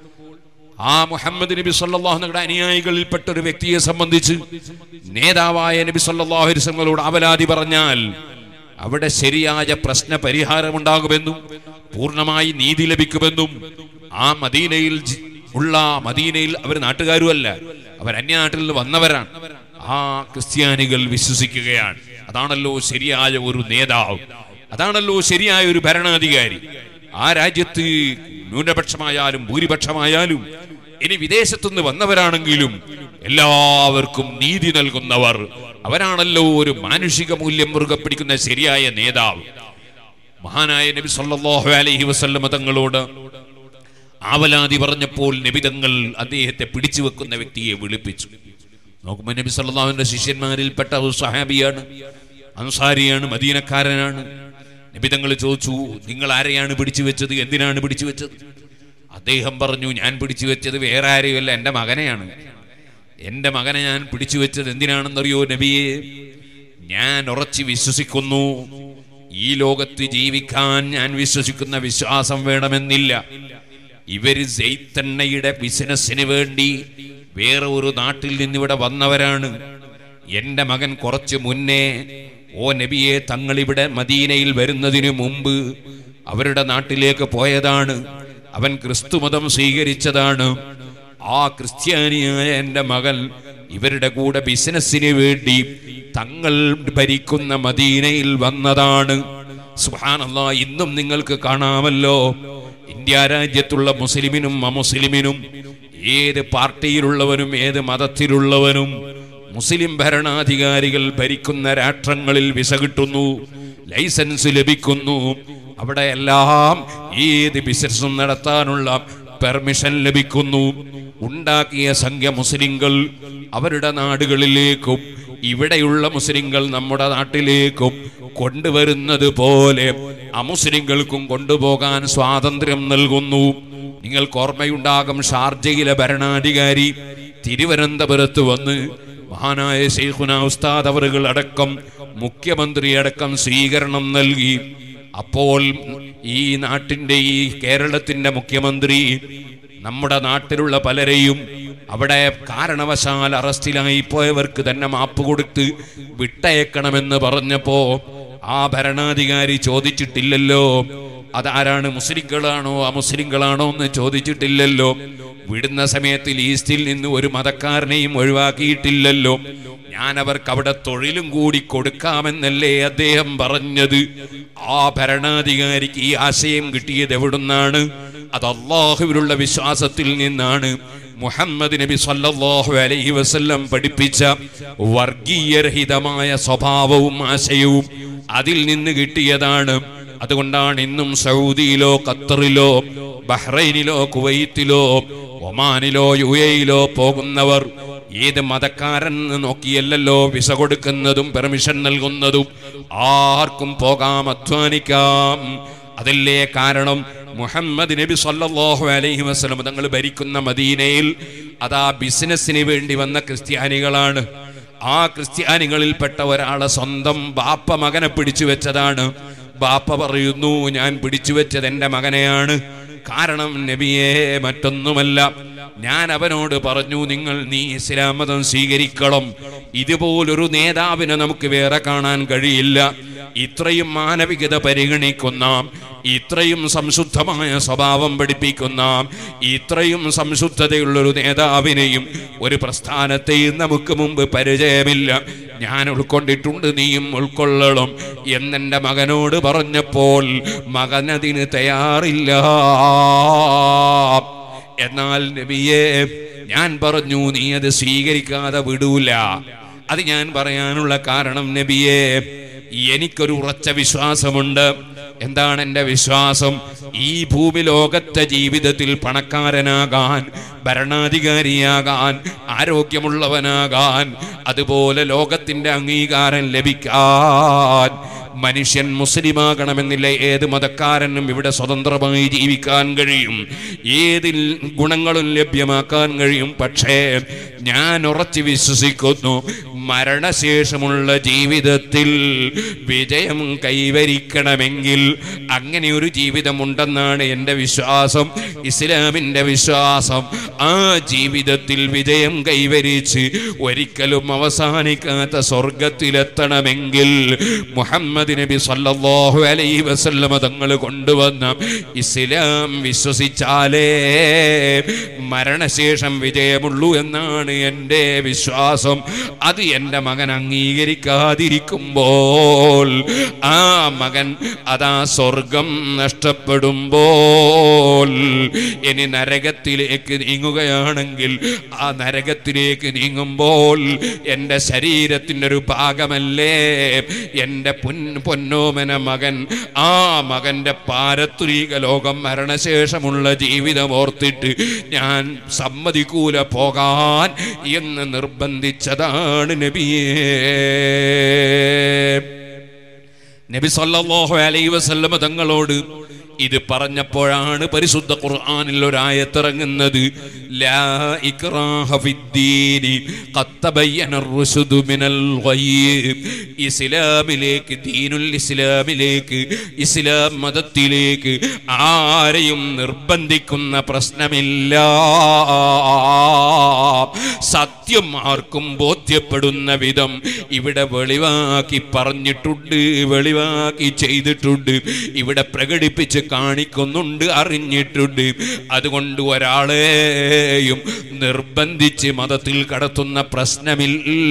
ആ മുഹമ്മദ് നബി സല്ലല്ലാഹു നിങ്ങളുടെ അനുയായികളിൽപ്പെട്ട ഒരു വ്യക്തിയെ സംബന്ധിച്ച് നേതാവായ നബി സല്ലല്ലാഹു അലൈഹി വസല്ലമയോട് അവലാതി പറഞ്ഞാൽ അവിടെ ശരിയായ പ്രശ്ന പരിഹാരമുണ്ടാകുമെന്നും പൂർണ്ണമായി നീതി ലഭിക്കുമെന്നും ആ മദീനയിൽ ജി- ഉള്ള മദീനയിൽ അവർ നാട്ടുകാരുമല്ല അവർ അന്യനാട്ടിൽ നിന്ന് വന്നവരാണ് ആ ക്രിസ്ത്യാനികൾ വിശ്വസിക്കുകയാണ് അതാണല്ലോ ശരിയായ ഒരു നേതാവ് അതാണല്ലോ ശരിയായ ഒരു ഭരണാധികാരി ആ രാജ്യത്ത് ന്യൂനപക്ഷമായാലും ഭൂരിപക്ഷമായാലും ഇനി വിദേശത്തുനിന്ന് വന്നവരാണെങ്കിലും എല്ലാവർക്കും നീതി നൽകുന്നവർ അവരാണല്ലോ ഒരു മാനുഷിക മൂല്യം മുറുകെ പിടിക്കുന്ന ശരിയായ നേതാവ് മഹാനായ നബി സല്ലല്ലാഹു അലൈഹി വസല്ലമ തങ്ങളോട് ആവലാതി പറഞ്ഞപ്പോൾ നബിതങ്ങൾ അദ്ദേഹത്തെ പിടിച്ചു വെക്കുന്ന വ്യക്തിയെ വിളിപ്പിച്ചു നോക്കുമ്പോൾ നബി സല്ലല്ലാഹുവിന്റെ ശിഷ്യന്മാരിൽപ്പെട്ട ഒരു സഹാബിയാണ് അൻസാരിയാണ് മദീനക്കാരനാണ് നബിതങ്ങൾ ചോദിച്ചു നിങ്ങൾ ആരെയാണ് പിടിച്ചു വെച്ചത് എന്തിനാണ് പിടിച്ചു വെച്ചത് അദ്ദേഹം പറഞ്ഞു ഞാൻ പിടിച്ചു വെച്ചത് വേറെ ആരെയുമല്ല എൻ്റെ മകനെയാണ് എൻ്റെ മകനെ ഞാൻ പിടിച്ചു വെച്ചത് എന്തിനാണെന്നറിയോ നബിയെ ഞാൻ ഉറച്ചു വിശ്വസിക്കുന്നു ഈ ലോകത്ത് ജീവിക്കാൻ ഞാൻ വിശ്വസിക്കുന്ന വിശ്വാസം വേണമെന്നില്ല ഇവര് ജെയ്ത്തെണ്ണയുടെ ബിസിനസ്സിന് വേണ്ടി വേറെ ഒരു നാട്ടിൽ നിന്നിവിടെ വന്നവരാണ് എന്റെ മകൻ കുറച്ച് മുന്നേ ഓ നബിയെ തങ്ങൾ ഇവിടെ മദീനയിൽ വരുന്നതിനു മുമ്പ് അവരുടെ നാട്ടിലേക്ക് പോയതാണ് അവൻ ക്രിസ്തുമതം സ്വീകരിച്ചതാണ് ആ ക്രിസ്ത്യാനിയായ എൻ്റെ മകൻ ഇവരുടെ കൂടെ ബിസിനസ്സിന് വേണ്ടി തങ്ങൾ ഭരിക്കുന്ന മദീനയിൽ വന്നതാണ് സുഹാനല്ല ഇന്നും നിങ്ങൾക്ക് കാണാമല്ലോ ഇന്ത്യ രാജ്യത്തുള്ള മുസ്ലിമിനും അമുസ്ലിമിനും ഏത് പാർട്ടിയിലുള്ളവനും ഏത് മതത്തിലുള്ളവനും മുസ്ലിം ഭരണാധികാരികൾ ഭരിക്കുന്ന രാഷ്ട്രങ്ങളിൽ വിസ കിട്ടുന്നു ലൈസൻസ് ലഭിക്കുന്നു അവിടെ എല്ലാം ഏത് ബിസിനസ്സും നടത്താനുള്ള പെർമിഷൻ ലഭിക്കുന്നു ഉണ്ടാക്കിയ സംഖ്യ മുസ്ലിങ്ങൾ അവരുടെ നാടുകളിലേക്കും ഇവിടെയുള്ള മുസ്ലിങ്ങൾ നമ്മുടെ നാട്ടിലേക്കും കൊണ്ടുവരുന്നത് പോലെ അമുസ്ലിങ്ങൾക്കും കൊണ്ടുപോകാൻ സ്വാതന്ത്ര്യം നൽകുന്നു നിങ്ങൾക്ക് ഓർമ്മയുണ്ടാകും ഷാർജയിലെ ഭരണാധികാരി തിരുവനന്തപുരത്ത് വന്ന് മഹാനായ ശൈഖുന ഉസ്താദ് അവറുകൾ അടക്കം മുഖ്യമന്ത്രി അടക്കം സ്വീകരണം നൽകി അപ്പോൾ ഈ നാട്ടിന്റെ ഈ കേരളത്തിന്റെ മുഖ്യമന്ത്രി നമ്മുടെ നാട്ടിലുള്ള പലരെയും അവിടെ കാരണവശാൽ അറസ്റ്റിലായി പോയവർക്ക് തന്നെ മാപ്പ് കൊടുത്ത് വിട്ടയക്കണമെന്ന് പറഞ്ഞപ്പോ ആ ഭരണാധികാരി ചോദിച്ചിട്ടില്ലല്ലോ അതാരാണ് മുസ്ലിങ്ങളാണോ അമുസ്ലിങ്ങളാണോ എന്ന് ചോദിച്ചിട്ടില്ലല്ലോ വിടുന്ന സമയത്ത് ലീസ്റ്റിൽ നിന്ന് ഒരു മതക്കാരനെയും ഒഴിവാക്കിയിട്ടില്ലല്ലോ ഞാൻ അവർക്ക് അവിടെ തൊഴിലും കൂടി കൊടുക്കാമെന്നല്ലേ അദ്ദേഹം പറഞ്ഞത് ആ ഭരണാധികാരിക്ക് ഈ ആശയം കിട്ടിയത് എവിടുന്നാണ് അത് അള്ളാഹുവിലുള്ള വിശ്വാസത്തിൽ നിന്നാണ് മുഹമ്മദ് നബി സല്ലല്ലാഹു അലൈഹി വസല്ലം പഠിപ്പിച്ച വർഗീയരഹിതമായ സ്വഭാവവും ആശയവും അതിൽ നിന്ന് കിട്ടിയതാണ് അതുകൊണ്ടാണ് ഇന്നും സൗദിയിലോ ഖത്തറിലോ ബഹ്റൈനിലോ കുവൈത്തിലോ ഒമാനിലോ യു എയിലോ പോകുന്നവർ ഏത് മതക്കാരൻ എന്ന് നോക്കിയല്ലല്ലോ വിസ കൊടുക്കുന്നതും പെർമിഷൻ നൽകുന്നതും ആർക്കും പോകാം അധ്വാനിക്കാം അതല്ലേ കാരണം മുഹമ്മദ് നബി സല്ലല്ലാഹു അലൈഹി വസല്ലം തങ്ങൾ ഭരിക്കുന്ന മദീനയിൽ അതാ ബിസിനസ്സിന് വേണ്ടി വന്ന ക്രിസ്ത്യാനികളാണ് ആ ക്രിസ്ത്യാനികളിൽപ്പെട്ട ഒരാളെ സ്വന്തം ബാപ്പ മകനെ പിടിച്ചു വെച്ചതാണ് ബാപ്പ പറയുന്നു ഞാൻ പിടിച്ചു വെച്ചത് എൻ്റെ മകനെയാണ് കാരണം നബിയെ മറ്റൊന്നുമല്ല ഞാൻ അവനോട് പറഞ്ഞു നിങ്ങൾ നീ ഇസ്ലാം മതം സ്വീകരിക്കണം ഇതുപോലൊരു നേതാവിനെ നമുക്ക് വേറെ കാണാൻ കഴിയില്ല ഇത്രയും മാനവികത പരിഗണിക്കുന്ന ഇത്രയും സംശുദ്ധമായ സ്വഭാവം പഠിപ്പിക്കുന്ന ഇത്രയും സംശുദ്ധതയുള്ളൊരു നേതാവിനെയും ഒരു പ്രസ്ഥാനത്തെയും നമുക്ക് മുമ്പ് പരിചയമില്ല ഞാൻ ഉൾക്കൊണ്ടിട്ടുണ്ട് നീയും ഉൾക്കൊള്ളണം എന്നെൻ്റെ മകനോട് പറഞ്ഞപ്പോൾ മകനതിന് തയ്യാറില്ല എന്നാൽ നബിയെ ഞാൻ പറഞ്ഞു നീ അത് സ്വീകരിക്കാതെ വിടൂല അത് ഞാൻ പറയാനുള്ള കാരണം നബിയെ എനിക്കൊരു ഉറച്ച വിശ്വാസമുണ്ട് എന്താണ് എൻ്റെ വിശ്വാസം ഈ ഭൂമി ലോകത്തെ ജീവിതത്തിൽ പണക്കാരനാകാൻ ഭരണാധികാരിയാകാൻ ആരോഗ്യമുള്ളവനാകാൻ അതുപോലെ ലോകത്തിൻ്റെ അംഗീകാരം ലഭിക്കാൻ മനുഷ്യൻ മുസ്ലിമാകണമെന്നില്ല ഏത് മതക്കാരനും ഇവിടെ സ്വതന്ത്രമായി ജീവിക്കാൻ കഴിയും ഏത് ഗുണങ്ങളും ലഭ്യമാക്കാൻ കഴിയും പക്ഷേ ഞാൻ ഉറച്ചു വിശ്വസിക്കുന്നു മരണശേഷമുള്ള ജീവിതത്തിൽ വിജയം കൈവരിക്കണമെങ്കിൽ അങ്ങനെ ഒരു ജീവിതമുണ്ടെന്നാണ് എൻ്റെ വിശ്വാസം ഇസ്ലാമിൻ്റെ വിശ്വാസം ആ ജീവിതത്തിൽ വിജയം കൈവരിച്ച് ഒരിക്കലും അവസാനിക്കാത്ത സ്വർഗത്തിലെത്തണമെങ്കിൽ മുഹമ്മദ് നബി സല്ലല്ലാഹു അലൈഹി വസല്ലമ തങ്ങൾ കൊണ്ടുവന്ന ഇസ്ലാം വിശ്വസിച്ചാലേ മരണശേഷം വിജയമുള്ളൂ എന്നാണ് എൻ്റെ വിശ്വാസം അത് എൻ്റെ മകൻ അംഗീകരിക്കാതിരിക്കുമ്പോൾ ആ മകൻ അതാ സ്വർഗം നഷ്ടപ്പെടുമ്പോൾ ഇനി നരകത്തിലേക്ക് നീങ്ങുകയാണെങ്കിൽ ആ നരകത്തിലേക്ക് നീങ്ങുമ്പോൾ എൻ്റെ ശരീരത്തിൻ്റെ ഒരു ഭാഗമല്ലേ എൻ്റെ പൊൻ പൊന്നോമന മകൻ ആ മകൻ്റെ പാരത്രിക ലോകം മരണശേഷമുള്ള ജീവിതം ഓർത്തിട്ട് ഞാൻ സമ്മതിക്കൂല പോകാൻ എന്ന് നിർബന്ധിച്ചതാണ് നബിയേ നബി സല്ലല്ലാഹു അലൈഹി വസല്ലമ തങ്ങളോട് ഇത് പറഞ്ഞപ്പോഴാണ് പരിശുദ്ധ ഖുർആനിൽ ഒരായത്തിറങ്ങുന്നത് ലാ ഇക്റാഹ ഫിദ്ദീനി ഖദ് തബയ്യന റുശുദു മിനൽ ഗയ്യ് ഇസ്ലാമിലേക്ക് ദീനുൽ ഇസ്ലാമിലേക്ക് ഇസ്ലാം മതത്തിലേക്ക് ആരെയും നിർബന്ധിക്കുന്ന പ്രശ്നമില്ല സത്യം ആർക്കും ബോധ്യപ്പെടുന്ന വിധം ഇവിടെ വെളിവാക്കി പറഞ്ഞിട്ടുണ്ട് വെളിവാക്കി ചെയ്തിട്ടുണ്ട് ഇവിടെ പ്രകടിപ്പിച്ച് കാണിക്കുന്നുണ്ട് അറിഞ്ഞിട്ടുണ്ട് അതുകൊണ്ട് ഒരാളെയും നിർബന്ധിച്ച് മതത്തിൽ കടത്തുന്ന പ്രശ്നമില്ല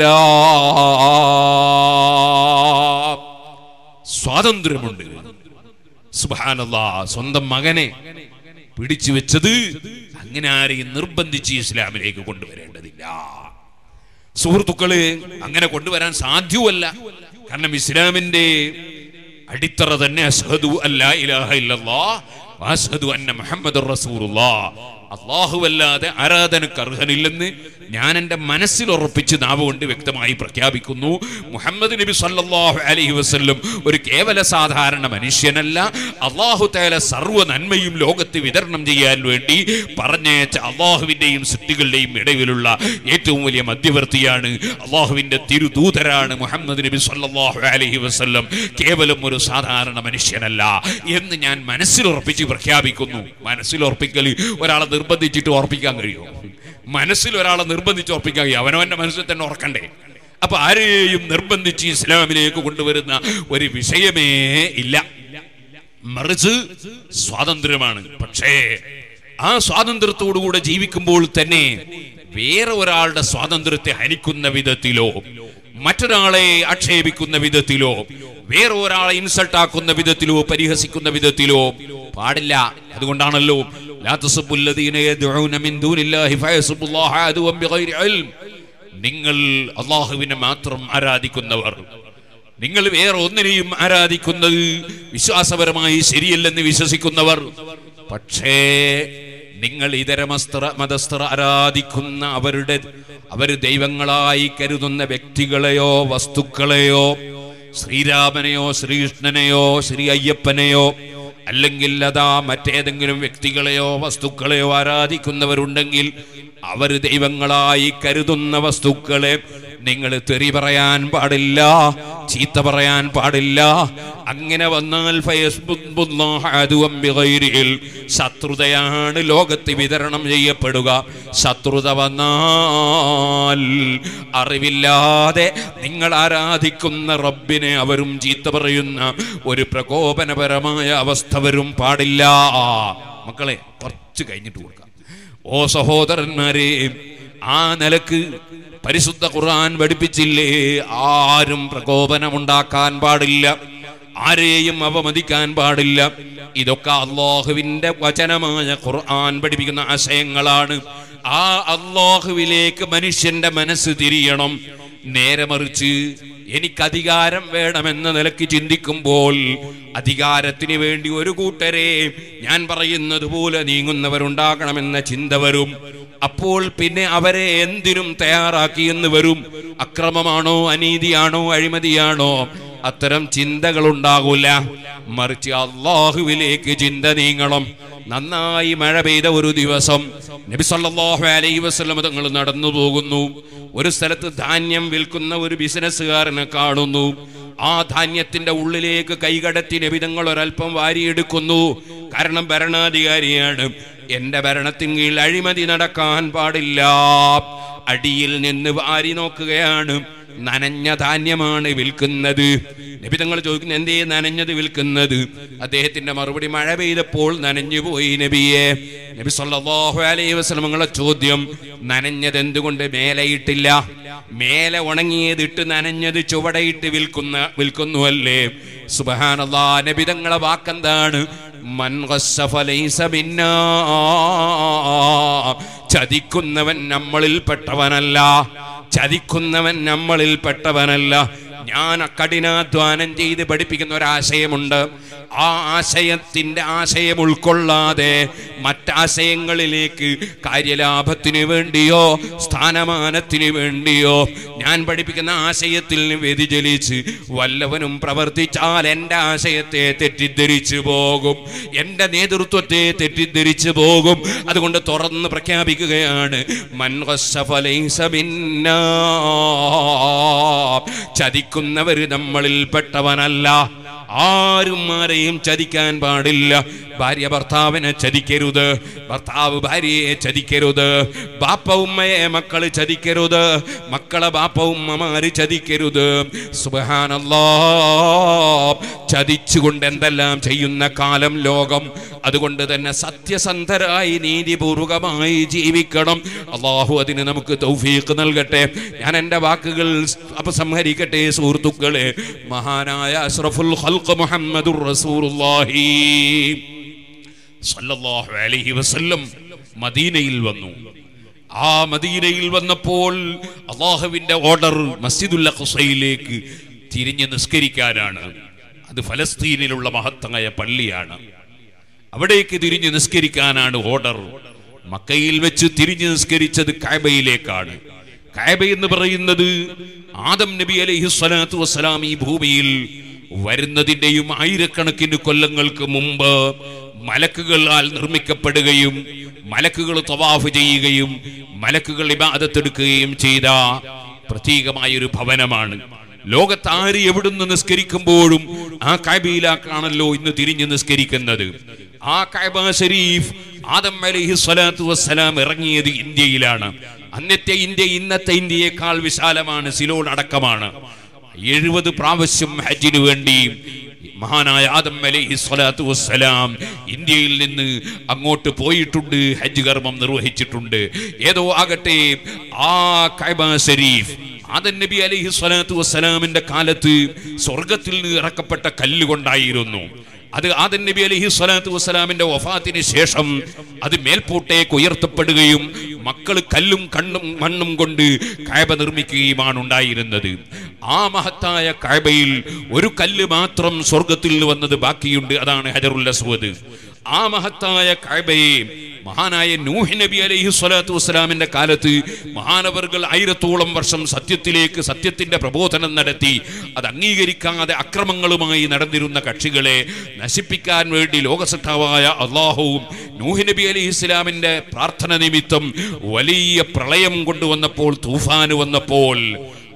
സ്വാതന്ത്ര്യമുണ്ട് സുബാനല്ലാ സ്വന്തം മകനെ പിടിച്ചു വെച്ചത് അങ്ങനെ ആരെയും നിർബന്ധിച്ച് ഇസ്ലാമിലേക്ക് കൊണ്ടുവരേണ്ടതില്ല സുഹൃത്തുക്കള് അങ്ങനെ കൊണ്ടുവരാൻ സാധ്യവുമല്ല കാരണം ഇസ്ലാമിന്റെ അടിത്തറ തന്നെ അസ്ഹദു അല്ലാ ഇലാഹ ഇല്ലല്ലാഹ് വഅസ്ഹദു അന്ന മുഹമ്മദുർ റസൂലുള്ളാഹ് അല്ലാഹുവല്ലാതെ ആരാധനക്ക് അർഹനില്ലെന്ന് ഞാൻ എൻ്റെ മനസ്സിൽ ഉറപ്പിച്ച് നാവ് കൊണ്ട് വ്യക്തമായി പ്രഖ്യാപിക്കുന്നു മുഹമ്മദ് നബി സല്ലല്ലാഹു അലൈഹി വസല്ലം ഒരു കേവല സാധാരണ മനുഷ്യനല്ല അള്ളാഹു തആല സർവ്വ നന്മയും ലോകത്ത് വിതരണം ചെയ്യാൻ വേണ്ടി പറഞ്ഞയച്ച അള്ളാഹുവിൻ്റെയും സൃഷ്ടികളുടെയും ഇടയിലുള്ള ഏറ്റവും വലിയ മധ്യവർത്തിയാണ് അള്ളാഹുവിൻ്റെ തിരുദൂതരാണ് മുഹമ്മദ് നബി സല്ലല്ലാഹു അലൈഹി വസല്ലം കേവലം ഒരു സാധാരണ മനുഷ്യനല്ല എന്ന് ഞാൻ മനസ്സിൽ ഉറപ്പിച്ച് പ്രഖ്യാപിക്കുന്നു മനസ്സിൽ ഉറപ്പിക്കൽ ഒരാളെ നിർബന്ധിച്ചിട്ട് ഉറപ്പിക്കാൻ കഴിയുമോ മനസ്സിൽ ഒരാളെ നിർബന്ധിച്ച് ഉറപ്പിക്കാൻ കഴിയും അവനവന്റെ മനസ്സിൽ തന്നെ ഉറക്കണ്ടേ അപ്പൊ ആരെയും നിർബന്ധിച്ച് ഇസ്ലാമിലേക്ക് കൊണ്ടുവരുന്ന ഒരു വിഷയമേ ഇല്ല മറിച്ച് സ്വാതന്ത്ര്യമാണ് പക്ഷേ ആ സ്വാതന്ത്ര്യത്തോടുകൂടെ ജീവിക്കുമ്പോൾ തന്നെ വേറെ ഒരാളുടെ സ്വാതന്ത്ര്യത്തെ ഹനിക്കുന്ന വിധത്തിലോ മറ്റൊരാളെ ആക്ഷേപിക്കുന്ന വിധത്തിലോ വേറെ ഒരാളെ ഇൻസൾട്ട് ആക്കുന്ന വിധത്തിലോ പരിഹസിക്കുന്ന വിധത്തിലോ പാടില്ല അതുകൊണ്ടാണല്ലോ ലാ തസുബ്ബു الذين يدعون من دون الله فيسبوا الله عدوا بغير علم നിങ്ങൾ അള്ളാഹുവിനെ മാത്രം ആരാധിക്കുന്നവർ നിങ്ങൾ വേറെ ഒന്നിനെയും ആരാധിക്കുന്നത് വിശ്വാസപരമായി ശരിയല്ലെന്ന് വിശ്വസിക്കുന്നവർ പക്ഷേ നിങ്ങൾ ഇതര മസ്ത്ര മതസ്ഥർ ആരാധിക്കുന്ന അവരുടെ അവർ ദൈവങ്ങളായി കരുതുന്ന വ്യക്തികളെയോ വസ്തുക്കളെയോ ശ്രീരാമനെയോ ശ്രീകൃഷ്ണനെയോ ശ്രീ അയ്യപ്പനെയോ അല്ലെങ്കിൽ അതാ മറ്റേതെങ്കിലും വ്യക്തികളെയോ വസ്തുക്കളെയോ ആരാധിക്കുന്നവരുണ്ടെങ്കിൽ അവർ ദൈവങ്ങളായി കരുതുന്ന വസ്തുക്കളെ നിങ്ങൾ തെറി പറയാൻ പാടില്ല ചീത്ത പറയാൻ പാടില്ല അങ്ങനെ വന്നാൽ ഫയസ്ബുദ്ദുല്ലാഹ അദുവം ബിഗൈരിൽ ശത്രുതയാണ് ലോകത്ത് വിതരണം ചെയ്യപ്പെടുക ശത്രുത വന്നാൽ അറിവില്ലാതെ നിങ്ങൾ ആരാധിക്കുന്ന റബ്ബിനെ അവരും ചീത്ത പറയുന്ന ഒരു പ്രകോപനപരമായ അവസ്ഥ വരും പാടില്ല മക്കളെ കുറച്ച് കഴിഞ്ഞിട്ട് കൊടുക്കാം ഓ സഹോദരന്മാരെ ആ നിലക്ക് പരിശുദ്ധ ഖുർആൻ പഠിപ്പിച്ചില്ലേ ആരും പ്രകോപനമുണ്ടാക്കാൻ പാടില്ല ആരെയും അവമതിക്കാൻ പാടില്ല ഇതൊക്കെ അള്ളാഹുവിന്റെ വചനമായ ഖുർആൻ പഠിപ്പിക്കുന്ന ആശയങ്ങളാണ് ആ അള്ളാഹുവിലേക്ക് മനുഷ്യന്റെ മനസ്സ് തിരിയണം നേരെ മറിച്ച് എനിക്ക് അധികാരം വേണമെന്ന നിലയ്ക്ക് ചിന്തിക്കുമ്പോൾ അധികാരത്തിന് വേണ്ടി ഒരു കൂട്ടരെ ഞാൻ പറയുന്നത് പോലെ നീങ്ങുന്നവരുണ്ടാകണമെന്ന ചിന്ത വരും അപ്പോൾ പിന്നെ അവരെ എന്തിനും തയ്യാറാക്കി എന്ന് വരും അക്രമമാണോ അനീതിയാണോ അഴിമതിയാണോ അത്തരം ചിന്തകൾ ഉണ്ടാകൂല മറിച്ച് അള്ളാഹുവിലേക്ക് ചിന്ത നീങ്ങണം നന്നായി മഴ പെയ്ത ഒരു ദിവസം നബി സല്ലല്ലാഹു അലൈഹി വസല്ലം തങ്ങൾ നടന്നു പോകുന്നു ഒരു സ്ഥലത്ത് ധാന്യം വിൽക്കുന്ന ഒരു ബിസിനസ്സുകാരനെ കാണുന്നു ആ ധാന്യത്തിന്റെ ഉള്ളിലേക്ക് കൈകടത്തി നബിതങ്ങൾ ഒരല്പം വാരിയെടുക്കുന്നു കാരണം ഭരണാധികാരിയാണ് എന്റെ ഭരണത്തിന് കീഴിൽ അഴിമതി നടക്കാൻ പാടില്ല അടിയിൽ നിന്ന് വാരി നോക്കുകയാണ് നനഞ്ഞ ധാന്യമാണ് വിൽക്കുന്നത് നബി തങ്ങൾ ചോദിക്കുന്നു എന്തേ നനഞ്ഞത് വിൽക്കുന്നത് അദ്ദേഹത്തിന്റെ മറുപടി മഴ പെയ്തപ്പോൾ നനഞ്ഞു പോയി നബിയെ നബി സല്ലല്ലാഹു അലൈഹി വസല്ലമയുടെ ചോദ്യം നനഞ്ഞത് എന്തുകൊണ്ട് മേലയിട്ടില്ല മേലെ ഉണങ്ങിയതിട്ട് നനഞ്ഞത് ചുവടയിട്ട് വിൽക്കുന്ന വിൽക്കുന്നുവല്ലേ സുബഹാനല്ലാ നബി തങ്ങളെ വാക്കെന്താണ് മൻ ഖസ്സഫ ലൈസ മിന്നാ ചതിക്കുന്നവൻ നമ്മളിൽ പെട്ടവനല്ല ചതിക്കുന്നവൻ നമ്മളിൽ പെട്ടവനല്ല ഞാൻ കഠിനാധ്വാനം ചെയ്ത് പഠിപ്പിക്കുന്ന ഒരാശയമുണ്ട് ആ ആശയത്തിന്റെ ആശയം ഉൾക്കൊള്ളാതെ മറ്റാശയങ്ങളിലേക്ക് കാര്യലാഭത്തിന് വേണ്ടിയോ സ്ഥാനമാനത്തിന് വേണ്ടിയോ ഞാൻ പഠിപ്പിക്കുന്ന ആശയത്തിൽ നിന്ന് വ്യതിചലിച്ച് വല്ലവനും പ്രവർത്തിച്ചാൽ എൻ്റെ ആശയത്തെ തെറ്റിദ്ധരിച്ചു പോകും എൻ്റെ നേതൃത്വത്തെ തെറ്റിദ്ധരിച്ചു പോകും അതുകൊണ്ട് തുറന്ന് പ്രഖ്യാപിക്കുകയാണ് മൻ ഖസ്സഫ ലൈസ മിന്നാ. ചതിക്കുന്നവര് നമ്മളിൽ പെട്ടവനല്ല ആരും ആരെയും ചതിക്കാൻ പാടില്ല ഭാര്യ ഭർത്താവിനെ ചതിക്കരുത് ഭർത്താവ് ഭാര്യയെ ചതിക്കരുത് ബാപ്പ ഉമ്മയെ മക്കള് ചതിക്കരുത് മക്കളെ ബാപ്പ ഉമ്മമാര് ചതിക്കരുത് സുബഹാനല്ലാ ചതിച്ചുകൊണ്ട് എന്തെല്ലാം ചെയ്യുന്ന കാലം ലോകം അതുകൊണ്ട് തന്നെ സത്യസന്ധരായി നീതിപൂർവകമായി ജീവിക്കണം അള്ളാഹു അതിന് നമുക്ക് തൗഫീഖ് നൽകട്ടെ ഞാൻ എൻ്റെ വാക്കുകൾ അപസംഹരിക്കട്ടെ സുഹൃത്തുക്കളെ മഹാനായ അഷ്റഫുൽ ഖൽഖ് മുഹമ്മദുർ റസൂലുള്ളാഹി സല്ലല്ലാഹു അലൈഹി വസല്ലം മദീനയിൽ വന്നു ആ മദീനയിൽ വന്നപ്പോൾ അള്ളാഹുവിന്റെ ഓർഡർ മസ്ജിദുൽ അഖ്സയിലേക്ക് തിരിഞ്ഞ് നിസ്കരിക്കാനാണ് അത് ഫലസ്തീനിലുള്ള മഹത്തായ പള്ളിയാണ് അവിടേക്ക് തിരിഞ്ഞ് നിസ്കരിക്കാനാണ് ഓർഡർ മക്കയിൽ വെച്ച് തിരിഞ്ഞ് നിസ്കരിച്ചത് കായബയിലേക്കാണ് കായബ എന്ന് പറയുന്നത് ആദം നബി അലൈഹി സ്വലാത്തു വസ്സലാം ഈ ഭൂമിയിൽ വരുന്നതിന്റെയും ആയിരക്കണക്കിന് കൊല്ലങ്ങൾക്ക് മുമ്പ് മലക്കുകളാൽ നിർമ്മിക്കപ്പെടുകയും മലക്കുകൾ തവാഫ് ചെയ്യുകയും മലക്കുകൾ ഇബാദത്തെടുക്കുകയും ചെയ്ത പ്രത്യേകമായ ഒരു ഭവനമാണ് ലോകത്ത് ആര് എവിടുന്ന് നിസ്കരിക്കുമ്പോഴും ആ കാബയിലാക്കാണല്ലോ ഇന്ന് തിരിഞ്ഞ് നിസ്കരിക്കുന്നത് ആ കാബ ഷരീഫ് ആദം അലൈഹി സ്വലാത്തു വസ്സലാം ഇറങ്ങിയത് ഇന്ത്യയിലാണ് അന്നത്തെ ഇന്ത്യ ഇന്നത്തെ ഇന്ത്യയേക്കാൾ വിശാലമാണ് സിലോൺ അടക്കമാണ് എഴുപത് പ്രാവശ്യം ഹജ്ജിനു വേണ്ടി മഹാനായ ആദം അലൈഹി സ്വലാത്തു വസ്സലാം ഇന്ത്യയിൽ നിന്ന് അങ്ങോട്ട് പോയിട്ടുണ്ട് ഹജ്ജ് കർമ്മം നിർവഹിച്ചിട്ടുണ്ട് ഏതോ ആകട്ടെ ആ കൈബ ഷരീഫ് ആദൻ നബി അലൈഹി സ്വലാത്തു വസ്സലാമിന്റെ കാലത്ത് സ്വർഗത്തിൽ നിന്ന് ഇറക്കപ്പെട്ട കല്ലുകൊണ്ടായിരുന്നു അത് ആദൻ നബി അലൈഹി സ്വലാത്തു വസ്സലാമിന്റെ വഫാത്തിന് ശേഷം അത് മേൽപോട്ടേക്ക് ഉയർത്തപ്പെടുകയും മക്കൾ കല്ലും കണ്ണും മണ്ണും കൊണ്ട് കായബ നിർമ്മിക്കുകയുമാണ് ഉണ്ടായിരുന്നത് ആ മഹത്തായ കായബയിൽ ഒരു കല്ല് മാത്രം സ്വർഗത്തിൽ നിന്ന് വന്നത് ബാക്കിയുണ്ട് അതാണ് ഹജറുൽ അസ്വദ് ആ മഹത്തായ കായബയെ മഹാനായ നൂഹി നബി അലൈഹി സ്വലാത്തു വസ്സലാമിന്റെ കാലത്ത് മഹാനവർകൾ ആയിരത്തോളം വർഷം സത്യത്തിലേക്ക് സത്യത്തിന്റെ പ്രബോധനം നടത്തി അത് അംഗീകരിക്കാതെ അക്രമങ്ങളുമായി നടന്നിരുന്ന കക്ഷികളെ നശിപ്പിക്കാൻ വേണ്ടി ലോകസത്താവായ അള്ളാഹുവും നൂഹി നബി അലൈഹി ഇസ്ലാമിന്റെ പ്രാർത്ഥന നിമിത്തം വലിയ പ്രളയം കൊണ്ടുവന്നപ്പോൾ തൂഫാന് വന്നപ്പോൾ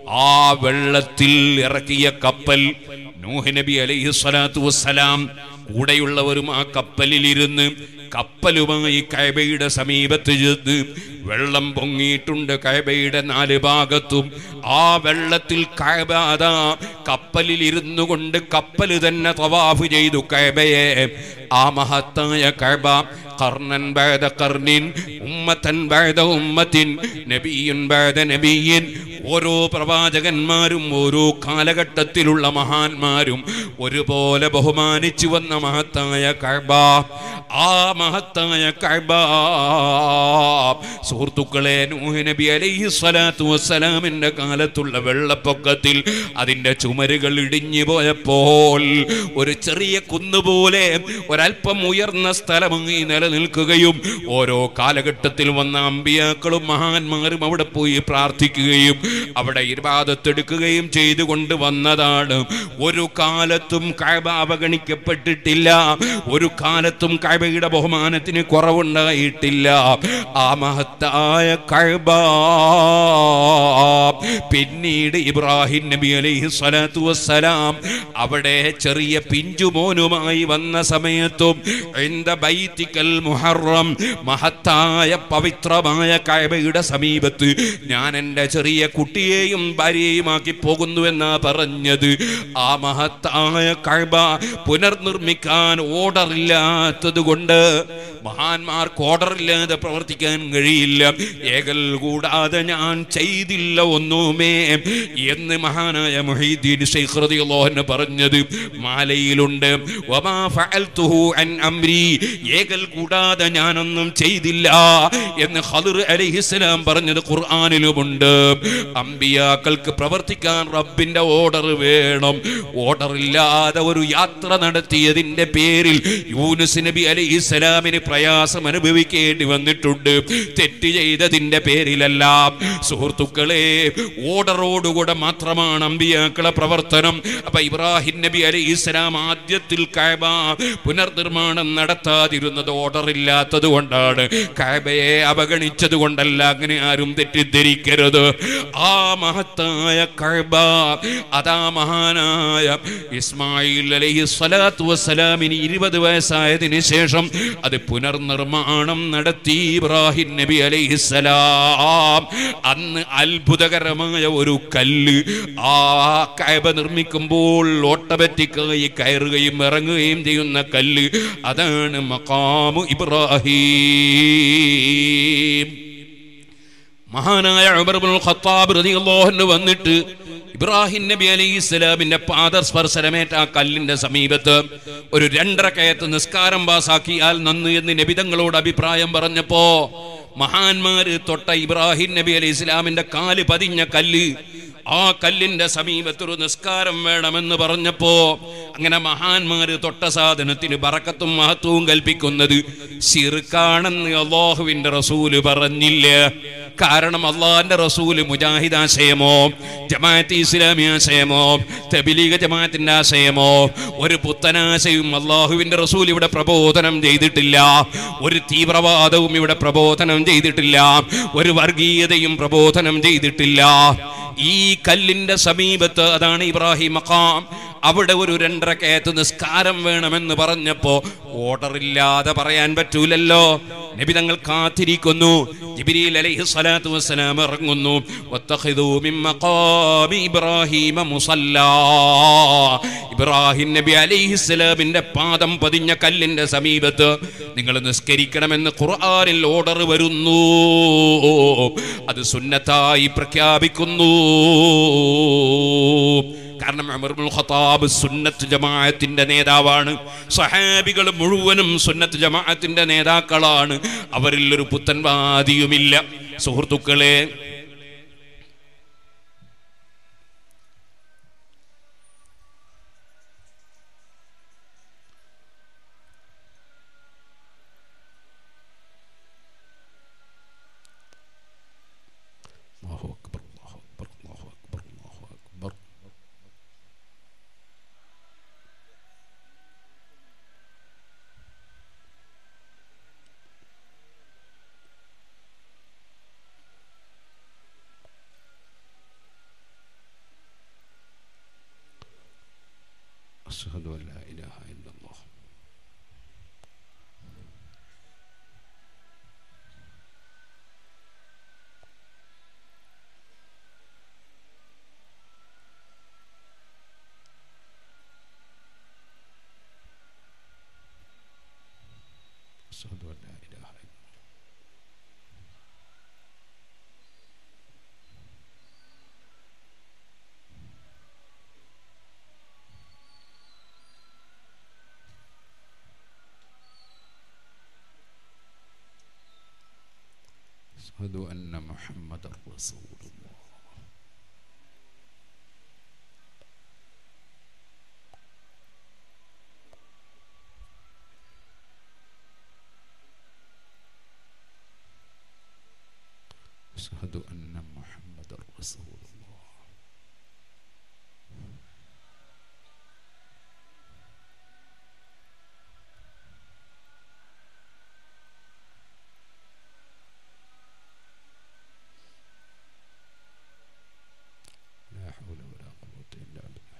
ആ വെള്ളത്തിൽ ഇറക്കിയ കപ്പൽ നൂഹ് നബി അലൈഹി സ്വലാത്തു വസ്സലാം കൂടെയുള്ളവരും ആ കപ്പലിലിരുന്ന് കപ്പലുമായി കൈബയുടെ സമീപത്ത് ചെന്ന് വെള്ളം പൊങ്ങിയിട്ടുണ്ട് കൈബയുടെ നാല് ഭാഗത്തും ആ വെള്ളത്തിൽ കൈബ അതാ കപ്പലിൽ ഇരുന്നു കൊണ്ട് കപ്പൽ തന്നെ തവാഫ് ചെയ്തു കൈബയെ ആ മഹത്തായ കൈബ കർണൻ ബഅദ കർണിൻ ഉമ്മത്തൻ ബഅദ ഉമ്മത്തിൻ നബിയുൻ ബഅദ നബിയിൻ ഓരോ പ്രവാചകന്മാരും ഓരോ കാലഘട്ടത്തിലുള്ള മഹാന്മാരും ഒരുപോലെ ബഹുമാനിച്ചു വന്ന മഹത്തായ കഅബ ആ മഹത്തായ കഅബ സുഹൃത്തുക്കളെ നൂഹ് നബി അലൈഹി സ്വലാത്തു വസ്സലാമിന്റെ കാലത്തുള്ള വെള്ളപ്പൊക്കത്തിൽ അതിന്റെ ചുമരുകൾ ഇടിഞ്ഞു പോയപ്പോൾ ഒരു ചെറിയ കുന്നുപോലെ ഒരല്പം ഉയർന്ന സ്ഥലമായി നിലനിൽക്കുകയും ഓരോ കാലഘട്ടത്തിൽ വന്ന അമ്പിയാക്കളും മഹാന്മാരും അവിടെ പോയി പ്രാർത്ഥിക്കുകയും അവിടെ ഇർബാദത്തെടുക്കുകയും ചെയ്തുകൊണ്ട് വന്നതാണ് ഒരു കാലത്തും കഅബ അവഗണിക്കപ്പെട്ടിട്ടില്ല ഒരു കാലത്തും കഅബയുടെ ബഹുമാനത്തിന് കുറവുണ്ടായിട്ടില്ല ആ മഹത്തായ കഅബ പിന്നീട് ഇബ്രാഹിം നബി അലൈഹി സ്വലാത്തു വസ്സലാം അവിടെ ചെറിയ പിഞ്ചുമോനുമായി വന്ന സമയത്തും ഇന്ദ ബൈത്തിക്കൽ മുഹറം മഹത്തായ പവിത്രമായ കഅബയുടെ സമീപത്ത് ഞാൻ എൻ്റെ ചെറിയ കുട്ടിയെയും ഭാര്യയുമാക്കി പോകുന്നുവെന്നാ പറഞ്ഞത് ആ മഹത്തായ കഅബ പുനർനിർമ്മിക്കാൻ ഓർഡർ ഇല്ലാത്തത് കൊണ്ട് മഹാന്മാർക്ക് ഓർഡർ ഇല്ലാതെ പ്രവർത്തിക്കാൻ കഴിയില്ല ഏകൽ കൂടാതെ ഞാൻ ചെയ്തില്ല ഒന്നുമേ എന്ന് മഹാനായ മുഹീദ്ദീൻ ശൈഖ് റളിയല്ലാഹു അൻഹു പറഞ്ഞത് മാലയിലുണ്ട് വമാ ഫഅൽതുഹു അൻ അംരി ഏകൽ കൂടാതെ ഞാനൊന്നും ചെയ്തില്ല എന്ന് ഖദർ അലൈഹിസ്സലാം പറഞ്ഞത് ഖുർആനിലുമുണ്ട് അമ്പിയാക്കൾക്ക് പ്രവർത്തിക്കാൻ റബ്ബിന്റെ ഓർഡർ വേണം ഓർഡർ ഇല്ലാതെ ഒരു യാത്ര നടത്തിയതിന്റെ പേരിൽ യൂനുസ് നബി അലൈഹിസ്സലാമിന് പ്രയാസം അനുഭവിക്കേണ്ടി വന്നിട്ടുണ്ട് തെറ്റ് ചെയ്തതിന്റെ പേരിലല്ല സുഹൃത്തുക്കളെ ഓർഡറോടുകൂടെ മാത്രമാണ് അമ്പിയാക്കളെ പ്രവർത്തനം അപ്പൊ ഇബ്രാഹിം നബി അലൈഹി ഇസ്ലാം ആദ്യത്തിൽ കഅബ പുനർനിർമ്മാണം നടത്താതിരുന്നത് ഓർഡർ ഇല്ലാത്തത് കൊണ്ടാണ് കഅബയെ അവഗണിച്ചത് കൊണ്ടല്ല അങ്ങനെ ആരും തെറ്റിദ്ധരിക്കരുത് ആ മഹത്തായ കഅബ അതാ മഹാനായ ഇസ്മായിൽ അലൈഹി സ്വലാത്തു വസ്സലാമിന് ഇരുപത് വയസ്സായതിന് ശേഷം അത് പുനർനിർമ്മാണം നടത്തി ഇബ്രാഹിം നബി അലൈഹിസ്സലാം അന്ന് അത്ഭുതകരമായ ഒരു കല്ല് ആ കഅബ നിർമ്മിക്കുമ്പോൾ ഓട്ടോമാറ്റിക്കായി കയറുകയും ഇറങ്ങുകയും ചെയ്യുന്ന കല്ല് അതാണ് മക്കാമു ഇബ്രാഹിം മഹാനായ ഉമർ ഇബ്നുൽ ഖത്താബ് റളിയല്ലാഹു അൻഹു വന്നിട്ട് ഇബ്രാഹിം നബി അലൈഹി സ്വലാമിന്റെ പാദസ്പർശനമേറ്റ ആ കല്ലിന്റെ സമീപത്ത് ഒരു രണ്ടര കയത്ത് നിസ്കാരം പാസാക്കിയാൽ നന്ന് എന്ന് നബിതങ്ങളോട് അഭിപ്രായം പറഞ്ഞപ്പോ മഹാന്മാര് തൊട്ട ഇബ്രാഹിം നബി അലൈഹി ഇസ്ലാമിന്റെ കാല് പതിഞ്ഞ കല്ല് ആ കല്ലിന്റെ സമീപത്തൊരു നിസ്കാരം വേണമെന്ന് പറഞ്ഞപ്പോ അങ്ങനെ മഹാന്മാര് തൊട്ട സാധനത്തിന് ബറക്കത്തും മഹത്വവും കൽപ്പിക്കുന്നത് ശിർക്കാണെന്ന് അള്ളാഹുവിന്റെ റസൂല് പറഞ്ഞില്ല കാരണം അള്ളാഹിന്റെ റസൂല് മുജാഹിദ് ആശയമോ ജമാഅത്ത് ഇസ്ലാമി ആശയമോ തബിലീഗ ജമാഅത്തിന്റെ ആശയമോ ഒരു പുത്തനാശയും അള്ളാഹുവിന്റെ റസൂൽ ഇവിടെ പ്രബോധനം ചെയ്തിട്ടില്ല ഒരു തീവ്രവാദവും ഇവിടെ പ്രബോധനം ചെയ്തിട്ടില്ല ഒരു വർഗീയതയും പ്രബോധനം ചെയ്തിട്ടില്ല ഈ കല്ലിന്റെ സമീപത്ത് അതാണ് ഇബ്രാഹിം മക്കാം അവിടെ ഒരു രണ്ടര കയത്ത് നിസ്കാരം വേണമെന്ന് പറഞ്ഞപ്പോ ഓർഡർ ഇല്ലാതെ പറയാൻ പറ്റൂലല്ലോ നബി തങ്ങൾ കാത്തിരിക്കുന്നു ജിബ്രീൽ അലൈഹി സ്വലാത്തു വസ്സലാം ഇറങ്ങുന്നു വത്തഖിദൂ മിൻ മഖാമി ഇബ്രാഹീമ മുസല്ലാ ഇബ്രാഹിം നബി അലൈഹി സ്വലാമിന്റെ പാദം പതിഞ്ഞ കല്ലിന്റെ സമീപത്ത് നിങ്ങൾ നിസ്കരിക്കണമെന്ന് ഖുർആനിൽ ഓർഡർ വരുന്നു അത് സുന്നത്തായി പ്രഖ്യാപിക്കുന്നു കാരണം ഉമർ ഇബ്നുൽ ഖത്താബ് സുന്നത്ത് ജമാഅത്തിന്റെ നേതാവാണ് സഹാബികൾ മുഴുവനും സുന്നത്ത് ജമാഅത്തിന്റെ നേതാക്കളാണ് അവരിൽ ഒരു പുത്തൻവാദിയുമില്ല സുഹൃത്തുക്കളെ അല്ലാഹു അക്ബർ അല്ലാഹു അക്ബർ അല്ലാഹു അക്ബർ അല്ലാഹു അക്ബർ أشهد أن لا إله إلا الله أشهد أن لا إله إلا الله أشهد أن محمد رسول الله أشهد أن محمد رسول الله لا حول ولا قوة إلا بالله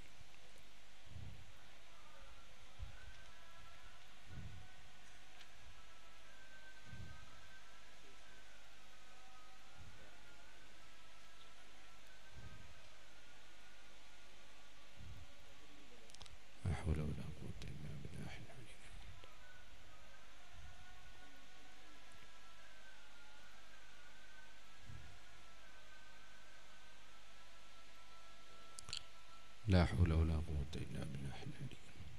لا حول ولا قوة إلا بالله العلي العظيم لا حول ولا قوة إلا بالله العلي العظيم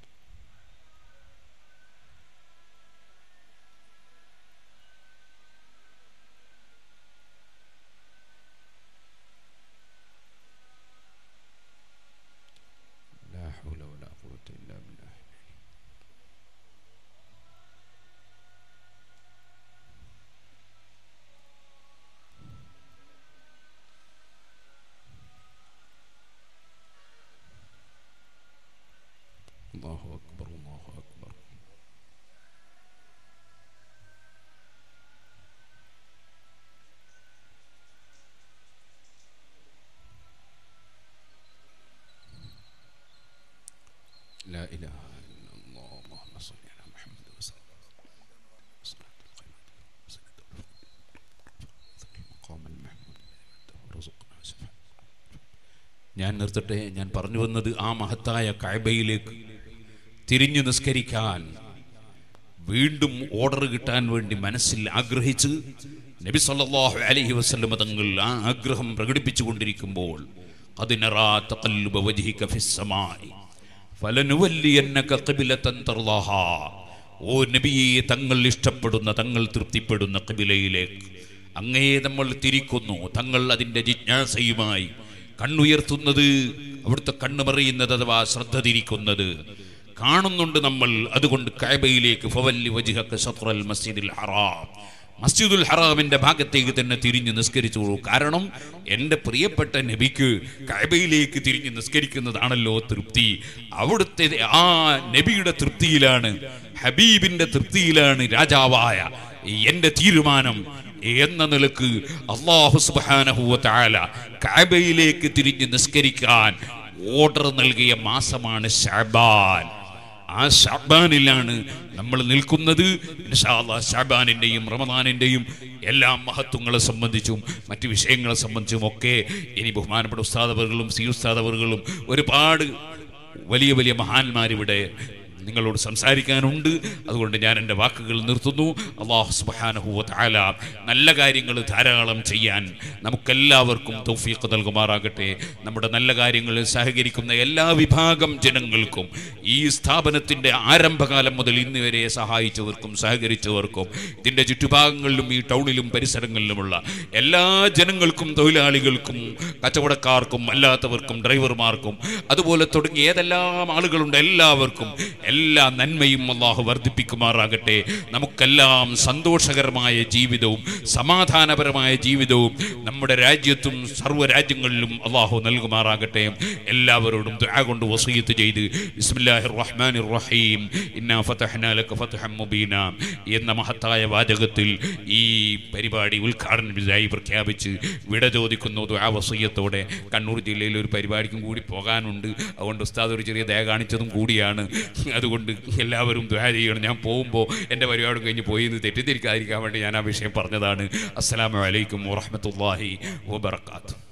لا حول ولا قوة إلا بالله العلي الله أكبر الله أكبر لا إله إلا الله اللهم صل على محمد وسلم صلاة القيامة وسنة المقام المحمود ورزقنا شفاعة ഞാൻ നിർത്തട്ടെ ഞാൻ പറഞ്ഞു വന്നത് ആ മഹത്തായ കഅബയിലേക്ക് തിരിഞ്ഞു നിസ്കരിക്കാൻ വീണ്ടും ഓർഡർ കിട്ടാൻ വേണ്ടി മനസ്സിൽ ആഗ്രഹിച്ച് നബി സല്ലല്ലാഹു അലൈഹി വസല്ലം തങ്ങൾ ആ ആഗ്രഹം പ്രകടിപ്പിച്ചു കൊണ്ടിരിക്കുമ്പോൾ അതിനറാ തഖല്ലുബ വജ്ഹിക ഫിസ്സമായി ഫലനുവല്ലിയന്നക ഖിബ്ലതൻ തർളാഹാ ഓ നബിയെ തങ്ങൾ ഇഷ്ടപ്പെടുന്ന തങ്ങൾ തൃപ്തിപ്പെടുന്ന ഖിബിലയിലേക്ക് അങ്ങേ നമ്മൾ തിരിക്കുന്നു തങ്ങൾ അതിൻ്റെ ജിജ്ഞാസയുമായി കണ്ണുയർത്തുന്നത് അവിടുത്തെ കണ്ണ് മറിയുന്നത് അഥവാ ശ്രദ്ധ തിരിക്കുന്നത് കാണുന്നുണ്ട് നമ്മൾ അതുകൊണ്ട് കഅബയിലേക്ക് ഫവല്ലി വജ്ഹക ശത്റൽ മസ്ജിദിൽ ഹറാം മസ്ജിദുൽ ഹറാമിന്റെ ഭാഗത്തേക്ക് തന്നെ തിരിഞ്ഞ് നിസ്കരിച്ചോളൂ കാരണം എൻ്റെ പ്രിയപ്പെട്ട നബിക്ക് കഅബയിലേക്ക് തിരിഞ്ഞ് നിസ്കരിക്കുന്നതാണല്ലോ തൃപ്തി അവിടുത്തെ ആ നബിയുടെ തൃപ്തിയിലാണ് ഹബീബിന്റെ തൃപ്തിയിലാണ് രാജാവായ എൻ്റെ തീരുമാനം എന്ന നിലക്ക് അള്ളാഹു സുബ്ഹാനഹു വ തആല കഅബയിലേക്ക് തിരിഞ്ഞ് നിസ്കരിക്കാൻ ഓർഡർ നൽകിയ മാസമാണ് ഷഅബാൻ ആ ഷാബാനിലാണ് നമ്മൾ നിൽക്കുന്നത് ഇൻഷാ അല്ലാ ഷാബാനിൻ്റെയും റമദാനിൻ്റെയും എല്ലാ മഹത്വങ്ങളെ സംബന്ധിച്ചും മറ്റു വിഷയങ്ങളെ സംബന്ധിച്ചും ഒക്കെ ഇനി ബഹുമാനപ്പെട്ട ഉസ്താദവറുകളും സി ഉസ്താദവറുകളും ഒരുപാട് വലിയ വലിയ മഹാന്മാരിവിടെ നിങ്ങളോട് സംസാരിക്കാനുണ്ട് അതുകൊണ്ട് ഞാൻ എൻ്റെ വാക്കുകൾ നിർത്തുന്നു അള്ളാഹു സുബ്ഹാനഹു വ തആല നല്ല കാര്യങ്ങൾ ധാരാളം ചെയ്യാൻ നമുക്കെല്ലാവർക്കും തൗഫീഖ് നൽകുമാറാകട്ടെ നമ്മുടെ നല്ല കാര്യങ്ങളിൽ സഹകരിക്കുന്ന എല്ലാ വിഭാഗം ജനങ്ങൾക്കും ഈ സ്ഥാപനത്തിൻ്റെ ആരംഭകാലം മുതൽ ഇന്ന് വരെ സഹായിച്ചവർക്കും സഹകരിച്ചവർക്കും ഇതിൻ്റെ ചുറ്റുഭാഗങ്ങളിലും ഈ ടൗണിലും പരിസരങ്ങളിലുമുള്ള എല്ലാ ജനങ്ങൾക്കും തൊഴിലാളികൾക്കും കച്ചവടക്കാർക്കും അല്ലാത്തവർക്കും ഡ്രൈവർമാർക്കും അതുപോലെ തുടങ്ങി ഏതെല്ലാം ആളുകളുണ്ട് എല്ലാവർക്കും എല്ലാ നന്മയും അള്ളാഹു വർദ്ധിപ്പിക്കുമാറാകട്ടെ നമുക്കെല്ലാം സന്തോഷകരമായ ജീവിതവും സമാധാനപരമായ ജീവിതവും നമ്മുടെ രാജ്യത്തും സർവ്വ രാജ്യങ്ങളിലും അള്ളാഹു നൽകുമാറാകട്ടെ എല്ലാവരോടും ദുആ കൊണ്ട് വസീയത്ത് ചെയ്ത് ബിസ്മില്ലാഹിർ റഹ്മാനിർ റഹീം ഇന്നാ ഫതഹ്നാ ലക ഫതഹൻ മുബീന എന്ന മഹത്തായ വാചകത്തിൽ ഈ പരിപാടി ഉദ്ഘാടനം പ്രഖ്യാപിച്ച് വിട ചോദിക്കുന്നു ദുആ വസീയത്തോടെ കണ്ണൂർ ജില്ലയിൽ ഒരു പരിപാടിക്കും കൂടി പോകാനുണ്ട് അതുകൊണ്ട് ഉസ്താദ് ഒരു ചെറിയ ദയ കാണിച്ചതും കൂടിയാണ് അതുകൊണ്ട് എല്ലാവരും ദുആ ചെയ്യണം ഞാൻ പോകുമ്പോൾ എൻ്റെ പരിപാടി കഴിഞ്ഞ് പോയി എന്ന് തെറ്റിദ്ധരിക്കാതിരിക്കാൻ വേണ്ടി ഞാൻ ആ വിഷയം പറഞ്ഞതാണ് അസ്സലാമു അലൈക്കും വറഹ്മത്തുള്ളാഹി വബറകാതുഹു